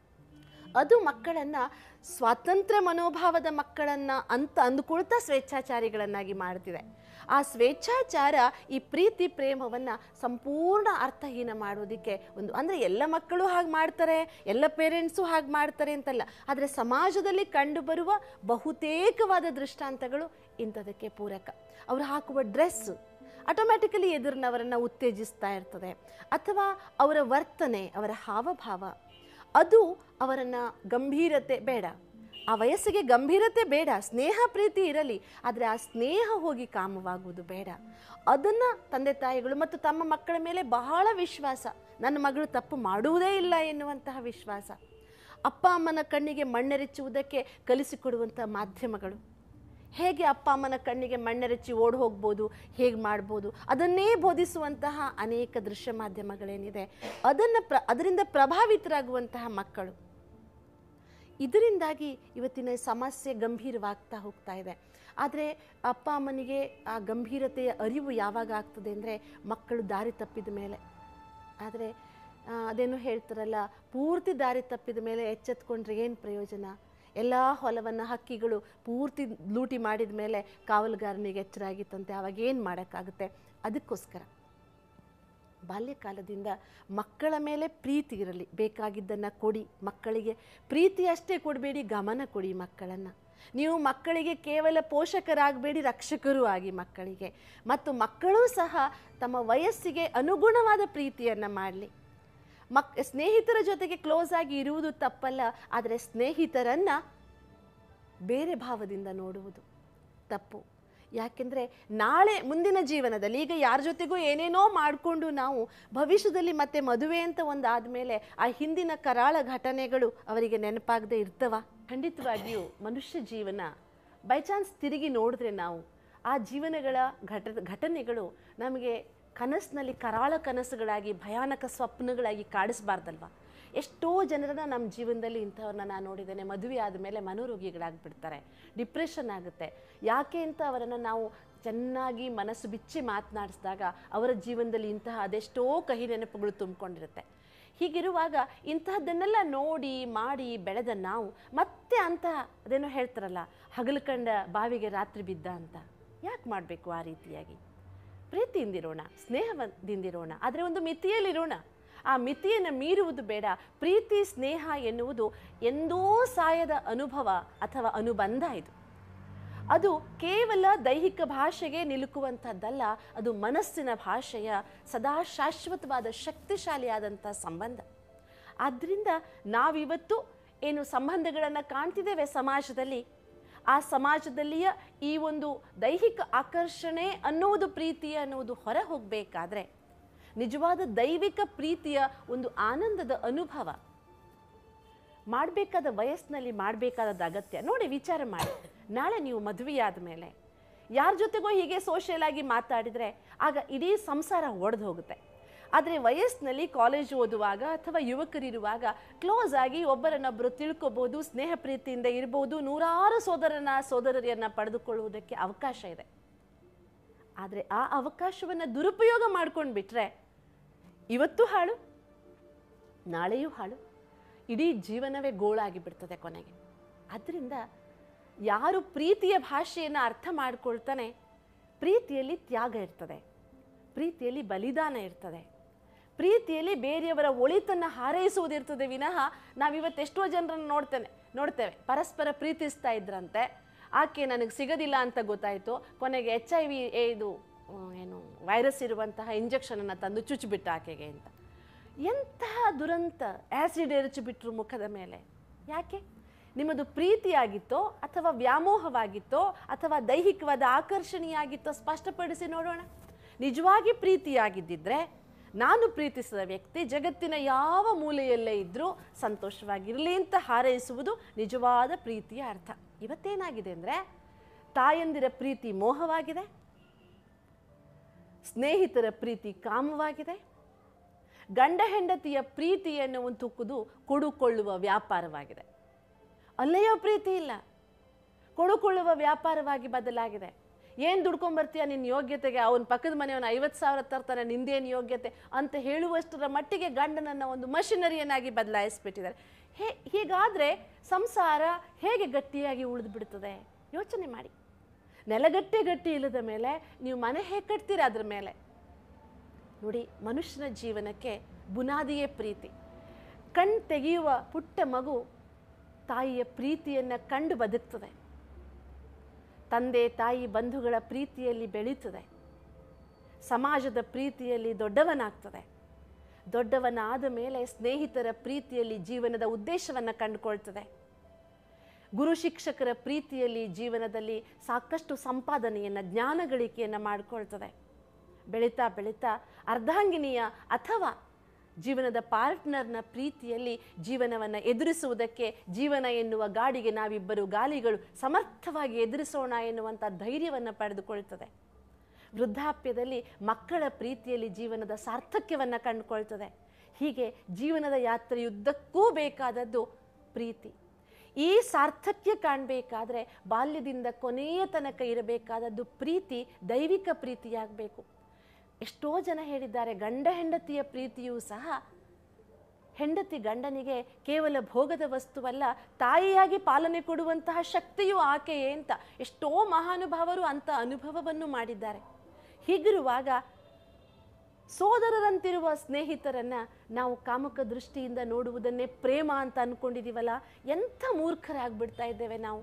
[SPEAKER 2] ಅದು ಮಕ್ಕಳನ್ನು ಸ್ವಾತಂತ್ರ್ಯ ಮನೋಭಾವದ ಮಕ್ಕಳನ್ನು ಅಂತ ಅಂದುಕೊಳ್ತಾ ಸ್ವೇಚ್ಛಾಚಾರಿಗಳನ್ನಾಗಿ ಮಾಡ್ತಿದೆ ಆ ಸ್ವೇಚ್ಛಾಚಾರ ಈ ಪ್ರೀತಿ ಪ್ರೇಮವನ್ನು ಸಂಪೂರ್ಣ ಅರ್ಥಹೀನ ಮಾಡೋದಕ್ಕೆ ಒಂದು ಅಂದರೆ ಎಲ್ಲ ಮಕ್ಕಳು ಹಾಗೆ ಮಾಡ್ತಾರೆ ಎಲ್ಲ ಪೇರೆಂಟ್ಸು ಹಾಗೆ ಮಾಡ್ತಾರೆ ಅಂತಲ್ಲ ಆದರೆ ಸಮಾಜದಲ್ಲಿ ಕಂಡುಬರುವ ಬಹುತೇಕವಾದ ದೃಷ್ಟಾಂತಗಳು ಇಂಥದಕ್ಕೆ ಪೂರಕ ಅವರು ಹಾಕುವ ಡ್ರೆಸ್ಸು ಆಟೋಮ್ಯಾಟಿಕಲಿ ಎದುರಿನವರನ್ನು ಉತ್ತೇಜಿಸ್ತಾ ಇರ್ತದೆ ಅಥವಾ ಅವರ ವರ್ತನೆ ಅವರ ಹಾವಭಾವ ಅದು ಅವರನ್ನು ಗಂಭೀರತೆ ಬೇಡ ಆ ವಯಸ್ಸಿಗೆ ಗಂಭೀರತೆ ಬೇಡ ಸ್ನೇಹ ಪ್ರೀತಿ ಇರಲಿ ಆದರೆ ಆ ಸ್ನೇಹ ಹೋಗಿ ಕಾಮವಾಗುವುದು ಬೇಡ ಅದನ್ನು ತಂದೆ ತಾಯಿಗಳು ಮತ್ತು ತಮ್ಮ ಮಕ್ಕಳ ಮೇಲೆ ಬಹಳ ವಿಶ್ವಾಸ ನನ್ನ ಮಗಳು ತಪ್ಪು ಮಾಡುವುದೇ ಇಲ್ಲ ಎನ್ನುವಂತಹ ವಿಶ್ವಾಸ ಅಪ್ಪ ಅಮ್ಮನ ಕಣ್ಣಿಗೆ ಮಣ್ಣೆರಚುವುದಕ್ಕೆ ಕಲಿಸಿಕೊಡುವಂಥ ಮಾಧ್ಯಮಗಳು ಹೇಗೆ ಅಪ್ಪ ಅಮ್ಮನ ಕಣ್ಣಿಗೆ ಮಣ್ಣೆರಚಿ ಓಡ್ ಹೋಗ್ಬೋದು ಹೇಗೆ ಮಾಡ್ಬೋದು ಅದನ್ನೇ ಬೋಧಿಸುವಂತಹ ಅನೇಕ ದೃಶ್ಯ ಮಾಧ್ಯಮಗಳೇನಿದೆ ಅದನ್ನು ಪ್ರ ಅದರಿಂದ ಪ್ರಭಾವಿತರಾಗುವಂತಹ ಮಕ್ಕಳು ಇದರಿಂದಾಗಿ ಇವತ್ತಿನ ಸಮಸ್ಯೆ ಗಂಭೀರವಾಗ್ತಾ ಹೋಗ್ತಾ ಇದೆ ಆದರೆ ಅಪ್ಪ ಅಮ್ಮನಿಗೆ ಆ ಗಂಭೀರತೆಯ ಅರಿವು ಯಾವಾಗ ಆಗ್ತದೆ ಅಂದರೆ ಮಕ್ಕಳು ದಾರಿ ತಪ್ಪಿದ ಮೇಲೆ ಆದರೆ ಆ, ಅದೇನು ಹೇಳ್ತಾರಲ್ಲ ಪೂರ್ತಿ ದಾರಿ ತಪ್ಪಿದ ಮೇಲೆ ಎಚ್ಚೆತ್ಕೊಂಡ್ರೆ ಏನು ಪ್ರಯೋಜನ ಎಲ್ಲ ಹೊಲವನ್ನು ಹಕ್ಕಿಗಳು ಪೂರ್ತಿ ಲೂಟಿ ಮಾಡಿದ ಮೇಲೆ ಕಾವಲುಗಾರನಿಗೆ ಎಚ್ಚರಾಗಿತ್ತಂತೆ ಅವಾಗ ಏನು ಮಾಡೋಕ್ಕಾಗುತ್ತೆ ಅದಕ್ಕೋಸ್ಕರ ಬಾಲ್ಯಕಾಲದಿಂದ ಮಕ್ಕಳ ಮೇಲೆ ಪ್ರೀತಿ ಇರಲಿ ಬೇಕಾಗಿದ್ದನ್ನು ಕೊಡಿ ಮಕ್ಕಳಿಗೆ ಪ್ರೀತಿ ಅಷ್ಟೇ ಕೊಡಬೇಡಿ ಗಮನ ಕೊಡಿ ಮಕ್ಕಳನ್ನು ನೀವು ಮಕ್ಕಳಿಗೆ ಕೇವಲ ಪೋಷಕರಾಗಬೇಡಿ ರಕ್ಷಕರೂ ಆಗಿ ಮಕ್ಕಳಿಗೆ ಮತ್ತು ಮಕ್ಕಳೂ ಸಹ ತಮ್ಮ ವಯಸ್ಸಿಗೆ ಅನುಗುಣವಾದ ಪ್ರೀತಿಯನ್ನು ಮಾಡಲಿ ಮಕ್ ಸ್ನೇಹಿತರ ಜೊತೆಗೆ ಕ್ಲೋಸ್ ಆಗಿ ಇರುವುದು ತಪ್ಪಲ್ಲ ಆದರೆ ಸ್ನೇಹಿತರನ್ನು ಬೇರೆ ಭಾವದಿಂದ ನೋಡುವುದು ತಪ್ಪು ಯಾಕೆಂದರೆ ನಾಳೆ ಮುಂದಿನ ಜೀವನದಲ್ಲಿ ಈಗ ಯಾರ ಜೊತೆಗೂ ಏನೇನೋ ಮಾಡಿಕೊಂಡು ನಾವು ಭವಿಷ್ಯದಲ್ಲಿ ಮತ್ತೆ ಮದುವೆ ಅಂತ ಒಂದು ಆದಮೇಲೆ ಆ ಹಿಂದಿನ ಕರಾಳ ಘಟನೆಗಳು ಅವರಿಗೆ ನೆನಪಾಗದೆ ಇರ್ತವ ಖಂಡಿತವಾಗಿಯೂ ಮನುಷ್ಯ ಜೀವನ ಬೈ ಚಾನ್ಸ್ ತಿರುಗಿ ನೋಡಿದ್ರೆ ನಾವು ಆ ಜೀವನಗಳ ಘಟ ಘಟನೆಗಳು ನಮಗೆ ಕನಸಿನಲ್ಲಿ ಕರಾಳ ಕನಸುಗಳಾಗಿ ಭಯಾನಕ ಸ್ವಪ್ನಗಳಾಗಿ ಕಾಡಿಸ್ಬಾರ್ದಲ್ವಾ ಎಷ್ಟೋ ಜನರನ್ನ ನಮ್ಮ ಜೀವನದಲ್ಲಿ ಇಂಥವ್ರನ್ನ ನಾನು ನೋಡಿದ್ದೇನೆ ಮದುವೆ ಆದಮೇಲೆ ಮನೋರೋಗಿಗಳಾಗ್ಬಿಡ್ತಾರೆ ಡಿಪ್ರೆಷನ್ ಆಗುತ್ತೆ ಯಾಕೆ ಅಂತ ಅವರನ್ನು ನಾವು ಚೆನ್ನಾಗಿ ಮನಸ್ಸು ಬಿಚ್ಚಿ ಮಾತನಾಡಿಸಿದಾಗ ಅವರ ಜೀವನದಲ್ಲಿ ಇಂತಹ ಅದೆಷ್ಟೋ ಕಹಿ ನೆನಪುಗಳು ತುಂಬಿಕೊಂಡಿರುತ್ತೆ ಹೀಗಿರುವಾಗ ಇಂತಹದ್ದನ್ನೆಲ್ಲ ನೋಡಿ ಮಾಡಿ ಬೆಳೆದ ನಾವು ಮತ್ತೆ ಅಂತಹ ಅದೇನೋ ಹೇಳ್ತಾರಲ್ಲ ಹಗಲು ಕಂಡ ಬಾವಿಗೆ ರಾತ್ರಿ ಬಿದ್ದ ಅಂತ ಯಾಕೆ ಮಾಡಬೇಕು ಆ ರೀತಿಯಾಗಿ ಪ್ರೀತಿಯಿಂದಿರೋಣ ಸ್ನೇಹದಿಂದಿರೋಣ ಆದರೆ ಒಂದು ಮಿತಿಯಲ್ಲಿರೋಣ ಆ ಮಿತಿಯನ್ನು ಮೀರುವುದು ಬೇಡ ಪ್ರೀತಿ ಸ್ನೇಹ ಎನ್ನುವುದು ಎಂದೋ ಸಾಯದ ಅನುಭವ ಅಥವಾ ಅನುಬಂಧ ಇದು ಅದು ಕೇವಲ ದೈಹಿಕ ಭಾಷೆಗೆ ನಿಲುಕುವಂಥದ್ದಲ್ಲ ಅದು ಮನಸ್ಸಿನ ಭಾಷೆಯ ಸದಾ ಶಾಶ್ವತವಾದ ಶಕ್ತಿಶಾಲಿಯಾದಂಥ ಸಂಬಂಧ ಆದ್ದರಿಂದ ನಾವಿವತ್ತು ಏನು ಸಂಬಂಧಗಳನ್ನು ಕಾಣ್ತಿದ್ದೇವೆ ಸಮಾಜದಲ್ಲಿ ಆ ಸಮಾಜದಲ್ಲಿಯ ಈ ಒಂದು ದೈಹಿಕ ಆಕರ್ಷಣೆ ಅನ್ನುವುದು ಪ್ರೀತಿ ಅನ್ನುವುದು ಹೊರ ಹೋಗಬೇಕಾದ್ರೆ ನಿಜವಾದ ದೈವಿಕ ಪ್ರೀತಿಯ ಒಂದು ಆನಂದದ ಅನುಭವ ಮಾಡಬೇಕಾದ ವಯಸ್ಸಿನಲ್ಲಿ ಮಾಡಬೇಕಾದ ಅಗತ್ಯ ನೋಡಿ ವಿಚಾರ ಮಾಡಿ ನಾಳೆ ನೀವು ಮದುವೆಯಾದ ಮೇಲೆ ಯಾರ ಜೊತೆಗೋ ಹೀಗೆ ಸೋಷಿಯಲ್ ಆಗಿ ಮಾತಾಡಿದರೆ ಆಗ ಇಡೀ ಸಂಸಾರ ಒಡೆದು ಹೋಗುತ್ತೆ ಆದರೆ ವಯಸ್ಸಿನಲ್ಲಿ ಕಾಲೇಜ್ ಓದುವಾಗ ಅಥವಾ ಯುವಕರಿರುವಾಗ ಕ್ಲೋಸ್ ಆಗಿ ಒಬ್ಬರನ್ನೊಬ್ಬರು ತಿಳ್ಕೊಬೋದು ಸ್ನೇಹ ಪ್ರೀತಿಯಿಂದ ಇರ್ಬೋದು ನೂರಾರು ಸೋದರನ ಸೋದರರಿಯನ್ನ ಪಡೆದುಕೊಳ್ಳುವುದಕ್ಕೆ ಅವಕಾಶ ಇದೆ ಆದರೆ ಆ ಅವಕಾಶವನ್ನು ದುರುಪಯೋಗ ಮಾಡ್ಕೊಂಡು ಬಿಟ್ರೆ ಇವತ್ತು ಹಾಳು ನಾಳೆಯೂ ಹಾಳು ಇಡೀ ಜೀವನವೇ ಗೋಳಾಗಿ ಬಿಡ್ತದೆ ಕೊನೆಗೆ ಆದ್ದರಿಂದ ಯಾರು ಪ್ರೀತಿಯ ಭಾಷೆಯನ್ನು ಅರ್ಥ ಮಾಡ್ಕೊಳ್ತಾನೆ ಪ್ರೀತಿಯಲ್ಲಿ ತ್ಯಾಗ ಇರ್ತದೆ ಪ್ರೀತಿಯಲ್ಲಿ ಬಲಿದಾನ ಇರ್ತದೆ ಪ್ರೀತಿಯಲ್ಲಿ ಬೇರೆಯವರ ಒಳಿತನ್ನು ಹಾರೈಸುವುದಿರ್ತದೆ ವಿನಃ ನಾವಿವತ್ತು ಎಷ್ಟೋ ಜನರನ್ನು ನೋಡ್ತೇನೆ ನೋಡ್ತೇವೆ ಪರಸ್ಪರ ಪ್ರೀತಿಸ್ತಾ ಇದ್ರಂತೆ ಆಕೆ ನನಗೆ ಸಿಗೋದಿಲ್ಲ ಅಂತ ಗೊತ್ತಾಯಿತು ಕೊನೆಗೆ ಎಚ್ ಐ ವಿ ಇದು ಆ, ಏನು ವೈರಸ್ ಇರುವಂತಹ ಇಂಜೆಕ್ಷನನ್ನು ತಂದು ಚುಚ್ಚಿಬಿಟ್ಟ ಆಕೆಗೆ ಅಂತ ಎಂತಹ ದುರಂತ ಆ್ಯಸಿಡ್ ಎರಚಿಬಿಟ್ರು ಮುಖದ ಮೇಲೆ ಯಾಕೆ ನಿಮ್ಮದು ಪ್ರೀತಿಯಾಗಿತ್ತೋ ಅಥವಾ ವ್ಯಾಮೋಹವಾಗಿತ್ತೋ ಅಥವಾ ದೈಹಿಕವಾದ ಆಕರ್ಷಣೆಯಾಗಿತ್ತೋ ಸ್ಪಷ್ಟಪಡಿಸಿ ನೋಡೋಣ ನಿಜವಾಗಿ ಪ್ರೀತಿಯಾಗಿದ್ದಿದ್ರೆ ನಾನು ಪ್ರೀತಿಸಿದ ವ್ಯಕ್ತಿ ಜಗತ್ತಿನ ಯಾವ ಮೂಲೆಯಲ್ಲೇ ಇದ್ದರೂ ಸಂತೋಷವಾಗಿರಲಿ ಅಂತ ಹಾರೈಸುವುದು ನಿಜವಾದ ಪ್ರೀತಿಯ ಅರ್ಥ ಇವತ್ತೇನಾಗಿದೆ ಅಂದರೆ ತಾಯಂದಿರ ಪ್ರೀತಿ ಮೋಹವಾಗಿದೆ ಸ್ನೇಹಿತರ ಪ್ರೀತಿ ಕಾಮವಾಗಿದೆ ಗಂಡ ಹೆಂಡತಿಯ ಪ್ರೀತಿ ಎನ್ನುವಂತುಕುದು ಕೊಡುಕೊಳ್ಳುವ ವ್ಯಾಪಾರವಾಗಿದೆ ಅಲ್ಲೆಯೋ ಪ್ರೀತಿ ಇಲ್ಲ ಕೊಡುಕೊಳ್ಳುವ ವ್ಯಾಪಾರವಾಗಿ ಬದಲಾಗಿದೆ ಏನು ದುಡ್ಕೊಂಬರ್ತೀಯ ನಿನ್ನ ಯೋಗ್ಯತೆಗೆ ಅವನ ಪಕ್ಕದ ಮನೆಯವನ ಐವತ್ತು ಸಾವಿರ ತರ್ತಾನೆ ನಿಂದೇನು ಯೋಗ್ಯತೆ ಅಂತ ಹೇಳುವಷ್ಟರ ಮಟ್ಟಿಗೆ ಗಂಡನನ್ನು ಒಂದು ಮಷಿನರಿಯನ್ನಾಗಿ ಬದಲಾಯಿಸ್ಬಿಟ್ಟಿದ್ದಾರೆ ಹೇ ಹೀಗಾದರೆ ಸಂಸಾರ ಹೇಗೆ ಗಟ್ಟಿಯಾಗಿ ಉಳಿದು ಬಿಡ್ತದೆ ಯೋಚನೆ ಮಾಡಿ ನೆಲಗಟ್ಟೆ ಗಟ್ಟಿ ಇಲ್ಲದ ಮೇಲೆ ನೀವು ಮನೆ ಹೇಗೆ ಕಟ್ತೀರಾ ಅದ್ರ ಮೇಲೆ ನೋಡಿ ಮನುಷ್ಯನ ಜೀವನಕ್ಕೆ ಬುನಾದಿಯೇ ಪ್ರೀತಿ ಕಣ್ ತೆಗೆಯುವ ಪುಟ್ಟ ಮಗು ತಾಯಿಯ ಪ್ರೀತಿಯನ್ನು ಕಂಡು ಬದುಕ್ತದೆ ತಂದೆ ತಾಯಿ ಬಂಧುಗಳ ಪ್ರೀತಿಯಲ್ಲಿ ಬೆಳೀತದೆ ಸಮಾಜದ ಪ್ರೀತಿಯಲ್ಲಿ ದೊಡ್ಡವನಾಗ್ತದೆ ದೊಡ್ಡವನಾದ ಮೇಲೆ ಸ್ನೇಹಿತರ ಪ್ರೀತಿಯಲ್ಲಿ ಜೀವನದ ಉದ್ದೇಶವನ್ನು ಕಂಡುಕೊಳ್ತದೆ ಗುರು ಶಿಕ್ಷಕರ ಪ್ರೀತಿಯಲ್ಲಿ ಜೀವನದಲ್ಲಿ ಸಾಕಷ್ಟು ಸಂಪಾದನೆಯನ್ನು ಜ್ಞಾನಗಳಿಕೆಯನ್ನು ಮಾಡಿಕೊಳ್ತದೆ ಬೆಳೀತಾ ಬೆಳೀತಾ ಅರ್ಧಾಂಗಿನಿಯ ಅಥವಾ ಜೀವನದ ಪಾರ್ಟ್ನರ್ನ ಪ್ರೀತಿಯಲ್ಲಿ ಜೀವನವನ್ನು ಎದುರಿಸುವುದಕ್ಕೆ ಜೀವನ ಎನ್ನುವ ಗಾಡಿಗೆ ನಾವಿಬ್ಬರು ಗಾಲಿಗಳು ಸಮರ್ಥವಾಗಿ ಎದುರಿಸೋಣ ಎನ್ನುವಂಥ ಧೈರ್ಯವನ್ನು ಪಡೆದುಕೊಳ್ತದೆ ವೃದ್ಧಾಪ್ಯದಲ್ಲಿ ಮಕ್ಕಳ ಪ್ರೀತಿಯಲ್ಲಿ ಜೀವನದ ಸಾರ್ಥಕ್ಯವನ್ನು ಕಂಡುಕೊಳ್ತದೆ ಹೀಗೆ ಜೀವನದ ಯಾತ್ರೆಯುದ್ದಕ್ಕೂ ಬೇಕಾದದ್ದು ಪ್ರೀತಿ ಈ ಸಾರ್ಥಕ್ಯ ಕಾಣಬೇಕಾದ್ರೆ ಬಾಲ್ಯದಿಂದ ಕೊನೆಯ ತನಕ ಇರಬೇಕಾದದ್ದು ಪ್ರೀತಿ ದೈವಿಕ ಪ್ರೀತಿಯಾಗಬೇಕು ಎಷ್ಟೋ ಜನ ಹೇಳಿದ್ದಾರೆ ಗಂಡ ಹೆಂಡತಿಯ ಪ್ರೀತಿಯೂ ಸಹ ಹೆಂಡತಿ ಗಂಡನಿಗೆ ಕೇವಲ ಭೋಗದ ವಸ್ತುವಲ್ಲ ತಾಯಿಯಾಗಿ ಪಾಲನೆ ಕೊಡುವಂತಹ ಶಕ್ತಿಯೂ ಆಕೆಯೇ ಅಂತ ಎಷ್ಟೋ ಮಹಾನುಭಾವರು ಅಂಥ ಅನುಭವವನ್ನು ಮಾಡಿದ್ದಾರೆ ಹೀಗಿರುವಾಗ ಸೋದರರಂತಿರುವ ಸ್ನೇಹಿತರನ್ನ ನಾವು ಕಾಮಕ ದೃಷ್ಟಿಯಿಂದ ನೋಡುವುದನ್ನೇ ಪ್ರೇಮ ಅಂತ ಅನ್ಕೊಂಡಿದೀವಲ್ಲ ಎಂಥ ಮೂರ್ಖರಾಗ್ಬಿಡ್ತಾ ಇದ್ದೇವೆ ನಾವು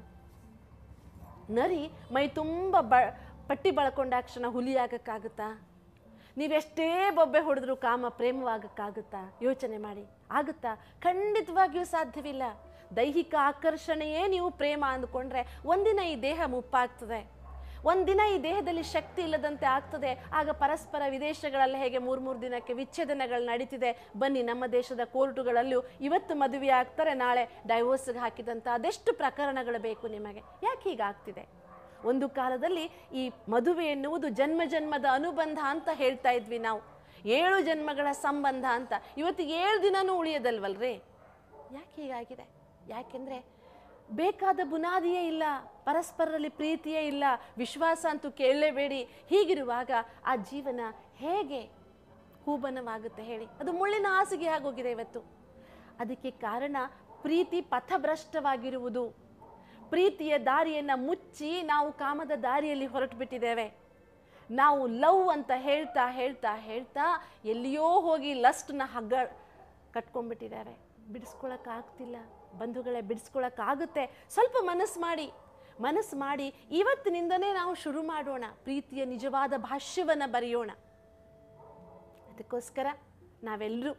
[SPEAKER 2] ನರಿ ಮೈ ತುಂಬ ಬ ಪಟ್ಟಿ ಬಳಕೊಂಡಾಕ್ಷಣ ಹುಲಿಯಾಗಕ್ಕಾಗುತ್ತಾ ನೀವೆಷ್ಟೇ ಬೊಬ್ಬೆ ಹೊಡೆದ್ರೂ ಕಾಮ ಪ್ರೇಮವಾಗಕ್ಕಾಗುತ್ತಾ ಯೋಚನೆ ಮಾಡಿ ಆಗುತ್ತಾ ಖಂಡಿತವಾಗಿಯೂ ಸಾಧ್ಯವಿಲ್ಲ ದೈಹಿಕ ಆಕರ್ಷಣೆಯೇ ನೀವು ಪ್ರೇಮ ಅಂದ್ಕೊಂಡ್ರೆ ಒಂದಿನ ಈ ದೇಹ ಮುಪ್ಪಾಗ್ತದೆ ಒಂದಿನ ಈ ದೇಹದಲ್ಲಿ ಶಕ್ತಿ ಇಲ್ಲದಂತೆ ಆಗ್ತದೆ ಆಗ ಪರಸ್ಪರ ವಿದೇಶಗಳಲ್ಲಿ ಹೇಗೆ ಮೂರು ಮೂರು ದಿನಕ್ಕೆ ವಿಚ್ಛೇದನಗಳು ನಡೀತಿದೆ ಬನ್ನಿ ನಮ್ಮ ದೇಶದ ಕೋರ್ಟುಗಳಲ್ಲೂ ಇವತ್ತು ಮದುವೆ ಆಗ್ತಾರೆ ನಾಳೆ ಡೈವೋರ್ಸ್ಗೆ ಹಾಕಿದಂಥ ಅದೆಷ್ಟು ಪ್ರಕರಣಗಳು ಬೇಕು ನಿಮಗೆ ಯಾಕೆ ಹೀಗಾಗ್ತಿದೆ ಒಂದು ಕಾಲದಲ್ಲಿ ಈ ಮದುವೆ ಎನ್ನುವುದು ಜನ್ಮ ಜನ್ಮದ ಅನುಬಂಧ ಅಂತ ಹೇಳ್ತಾ ಇದ್ವಿ ನಾವು ಏಳು ಜನ್ಮಗಳ ಸಂಬಂಧ ಅಂತ ಇವತ್ತು ಏಳು ದಿನನೂ ಉಳಿಯೋದಲ್ವಲ್ರಿ ಯಾಕೆ ಹೀಗಾಗಿದೆ ಯಾಕೆಂದರೆ ಬೇಕಾದ ಬುನಾದಿಯೇ ಇಲ್ಲ ಪರಸ್ಪರರಲ್ಲಿ ಪ್ರೀತಿಯೇ ಇಲ್ಲ ವಿಶ್ವಾಸ ಅಂತೂ ಕೇಳಲೇಬೇಡಿ ಹೀಗಿರುವಾಗ ಆ ಜೀವನ ಹೇಗೆ ಹೂಬನವಾಗುತ್ತೆ ಹೇಳಿ ಅದು ಮುಳ್ಳಿನ ಹಾಸಿಗೆ ಆಗೋಗಿದೆ ಇವತ್ತು ಅದಕ್ಕೆ ಕಾರಣ ಪ್ರೀತಿ ಪಥಭ್ರಷ್ಟವಾಗಿರುವುದು ಪ್ರೀತಿಯ ದಾರಿಯನ್ನು ಮುಚ್ಚಿ ನಾವು ಕಾಮದ ದಾರಿಯಲ್ಲಿ ಹೊರಟು ಬಿಟ್ಟಿದ್ದೇವೆ ನಾವು ಲವ್ ಅಂತ ಹೇಳ್ತಾ ಹೇಳ್ತಾ ಹೇಳ್ತಾ ಎಲ್ಲಿಯೋ ಹೋಗಿ ಲಸ್ಟ್ನ ಹಗ್ಗ ಕಟ್ಕೊಂಡ್ಬಿಟ್ಟಿದ್ದಾರೆ ಬಿಡಿಸ್ಕೊಳಕ್ಕಾಗ್ತಿಲ್ಲ ಬಂಧುಗಳೇ ಬಿಡಿಸ್ಕೊಳಕ್ಕಾಗುತ್ತೆ ಸ್ವಲ್ಪ ಮನಸ್ಸು ಮಾಡಿ ಮನಸ್ಸು ಮಾಡಿ ಇವತ್ತಿನಿಂದನೇ ನಾವು ಶುರು ಮಾಡೋಣ ಪ್ರೀತಿಯ ನಿಜವಾದ ಭಾಷ್ಯವನ್ನು ಬರೆಯೋಣ ಅದಕ್ಕೋಸ್ಕರ ನಾವೆಲ್ಲರೂ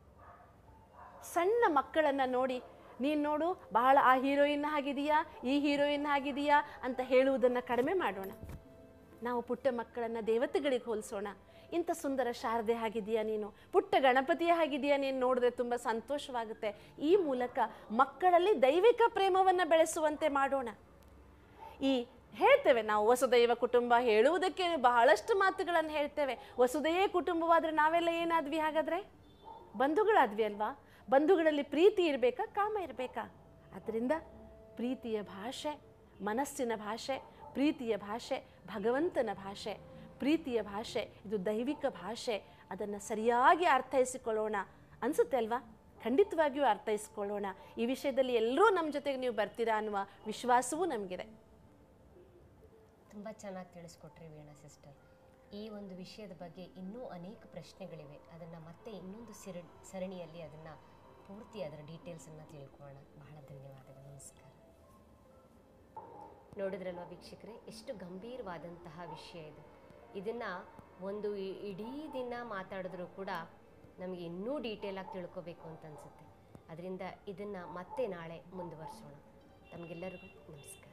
[SPEAKER 2] ಸಣ್ಣ ಮಕ್ಕಳನ್ನು ನೋಡಿ ನೀನು ನೋಡು ಬಹಳ ಆ ಹೀರೋಯಿನ್ ಆಗಿದೆಯಾ ಈ ಹೀರೋಯಿನ್ ಆಗಿದೆಯಾ ಅಂತ ಹೇಳುವುದನ್ನು ಕಡಿಮೆ ಮಾಡೋಣ ನಾವು ಪುಟ್ಟ ಮಕ್ಕಳನ್ನು ದೇವತೆಗಳಿಗೆ ಹೋಲಿಸೋಣ ಇಂಥ ಸುಂದರ ಶಾರದೆ ಆಗಿದೆಯಾ ನೀನು ಪುಟ್ಟ ಗಣಪತಿಯ ಆಗಿದೆಯಾ ನೀನು ನೋಡಿದ್ರೆ ತುಂಬ ಸಂತೋಷವಾಗುತ್ತೆ ಈ ಮೂಲಕ ಮಕ್ಕಳಲ್ಲಿ ದೈವಿಕ ಪ್ರೇಮವನ್ನು ಬೆಳೆಸುವಂತೆ ಮಾಡೋಣ ಈ ಹೇಳ್ತೇವೆ ನಾವು ವಸುದೈವ ಕುಟುಂಬ ಹೇಳುವುದಕ್ಕೆ ಬಹಳಷ್ಟು ಮಾತುಗಳನ್ನು ಹೇಳ್ತೇವೆ ವಸುದೆಯೇ ಕುಟುಂಬವಾದರೆ ನಾವೆಲ್ಲ ಏನಾದ್ವಿ ಹಾಗಾದ್ರೆ ಬಂಧುಗಳಾದ್ವಿ ಅಲ್ವಾ ಬಂಧುಗಳಲ್ಲಿ ಪ್ರೀತಿ ಇರಬೇಕಾ ಕಾಮ ಇರಬೇಕಾ ಅದರಿಂದ ಪ್ರೀತಿಯ ಭಾಷೆ ಮನಸ್ಸಿನ ಭಾಷೆ ಪ್ರೀತಿಯ ಭಾಷೆ ಭಗವಂತನ ಭಾಷೆ ಪ್ರೀತಿಯ ಭಾಷೆ ಇದು ದೈವಿಕ ಭಾಷೆ ಅದನ್ನು ಸರಿಯಾಗಿ ಅರ್ಥೈಸಿಕೊಳ್ಳೋಣ ಅನಿಸುತ್ತೆ ಅಲ್ವಾ ಖಂಡಿತವಾಗಿಯೂ ಅರ್ಥೈಸ್ಕೊಳ್ಳೋಣ ಈ ವಿಷಯದಲ್ಲಿ ಎಲ್ಲರೂ ನಮ್ಮ ಜೊತೆಗೆ ನೀವು ಬರ್ತೀರಾ ಅನ್ನುವ ವಿಶ್ವಾಸವೂ ನಮಗಿದೆ
[SPEAKER 1] ತುಂಬ ಚೆನ್ನಾಗಿ ತಿಳಿಸ್ಕೊಟ್ರಿ ವೀಣಾ ಸಿಸ್ಟರ್ ಈ ಒಂದು ವಿಷಯದ ಬಗ್ಗೆ ಇನ್ನೂ ಅನೇಕ ಪ್ರಶ್ನೆಗಳಿವೆ ಅದನ್ನು ಮತ್ತೆ ಇನ್ನೊಂದು ಸಿರ ಸರಣಿಯಲ್ಲಿ ಅದನ್ನು ಪೂರ್ತಿ ಅದರ ಡೀಟೇಲ್ಸನ್ನು ತಿಳ್ಕೊಳ್ಳೋಣ ಬಹಳ ಧನ್ಯವಾದಗಳು ನಮಸ್ಕಾರ ನೋಡಿದ್ರಲ್ವ ವೀಕ್ಷಕರೇ ಎಷ್ಟು ಗಂಭೀರವಾದಂತಹ ವಿಷಯ ಇದು ಇದನ್ನು ಒಂದು ಇ- ಇಡೀ ದಿನ ಮಾತಾಡಿದ್ರೂ ಕೂಡ ನಮಗೆ ಇನ್ನೂ ಡೀಟೇಲಾಗಿ ತಿಳ್ಕೊಬೇಕು ಅಂತ ಅನಿಸುತ್ತೆ ಅದರಿಂದ ಇದನ್ನು ಮತ್ತೆ ನಾಳೆ ಮುಂದುವರಿಸೋಣ ತಮಗೆಲ್ಲರಿಗೂ ನಮಸ್ಕಾರ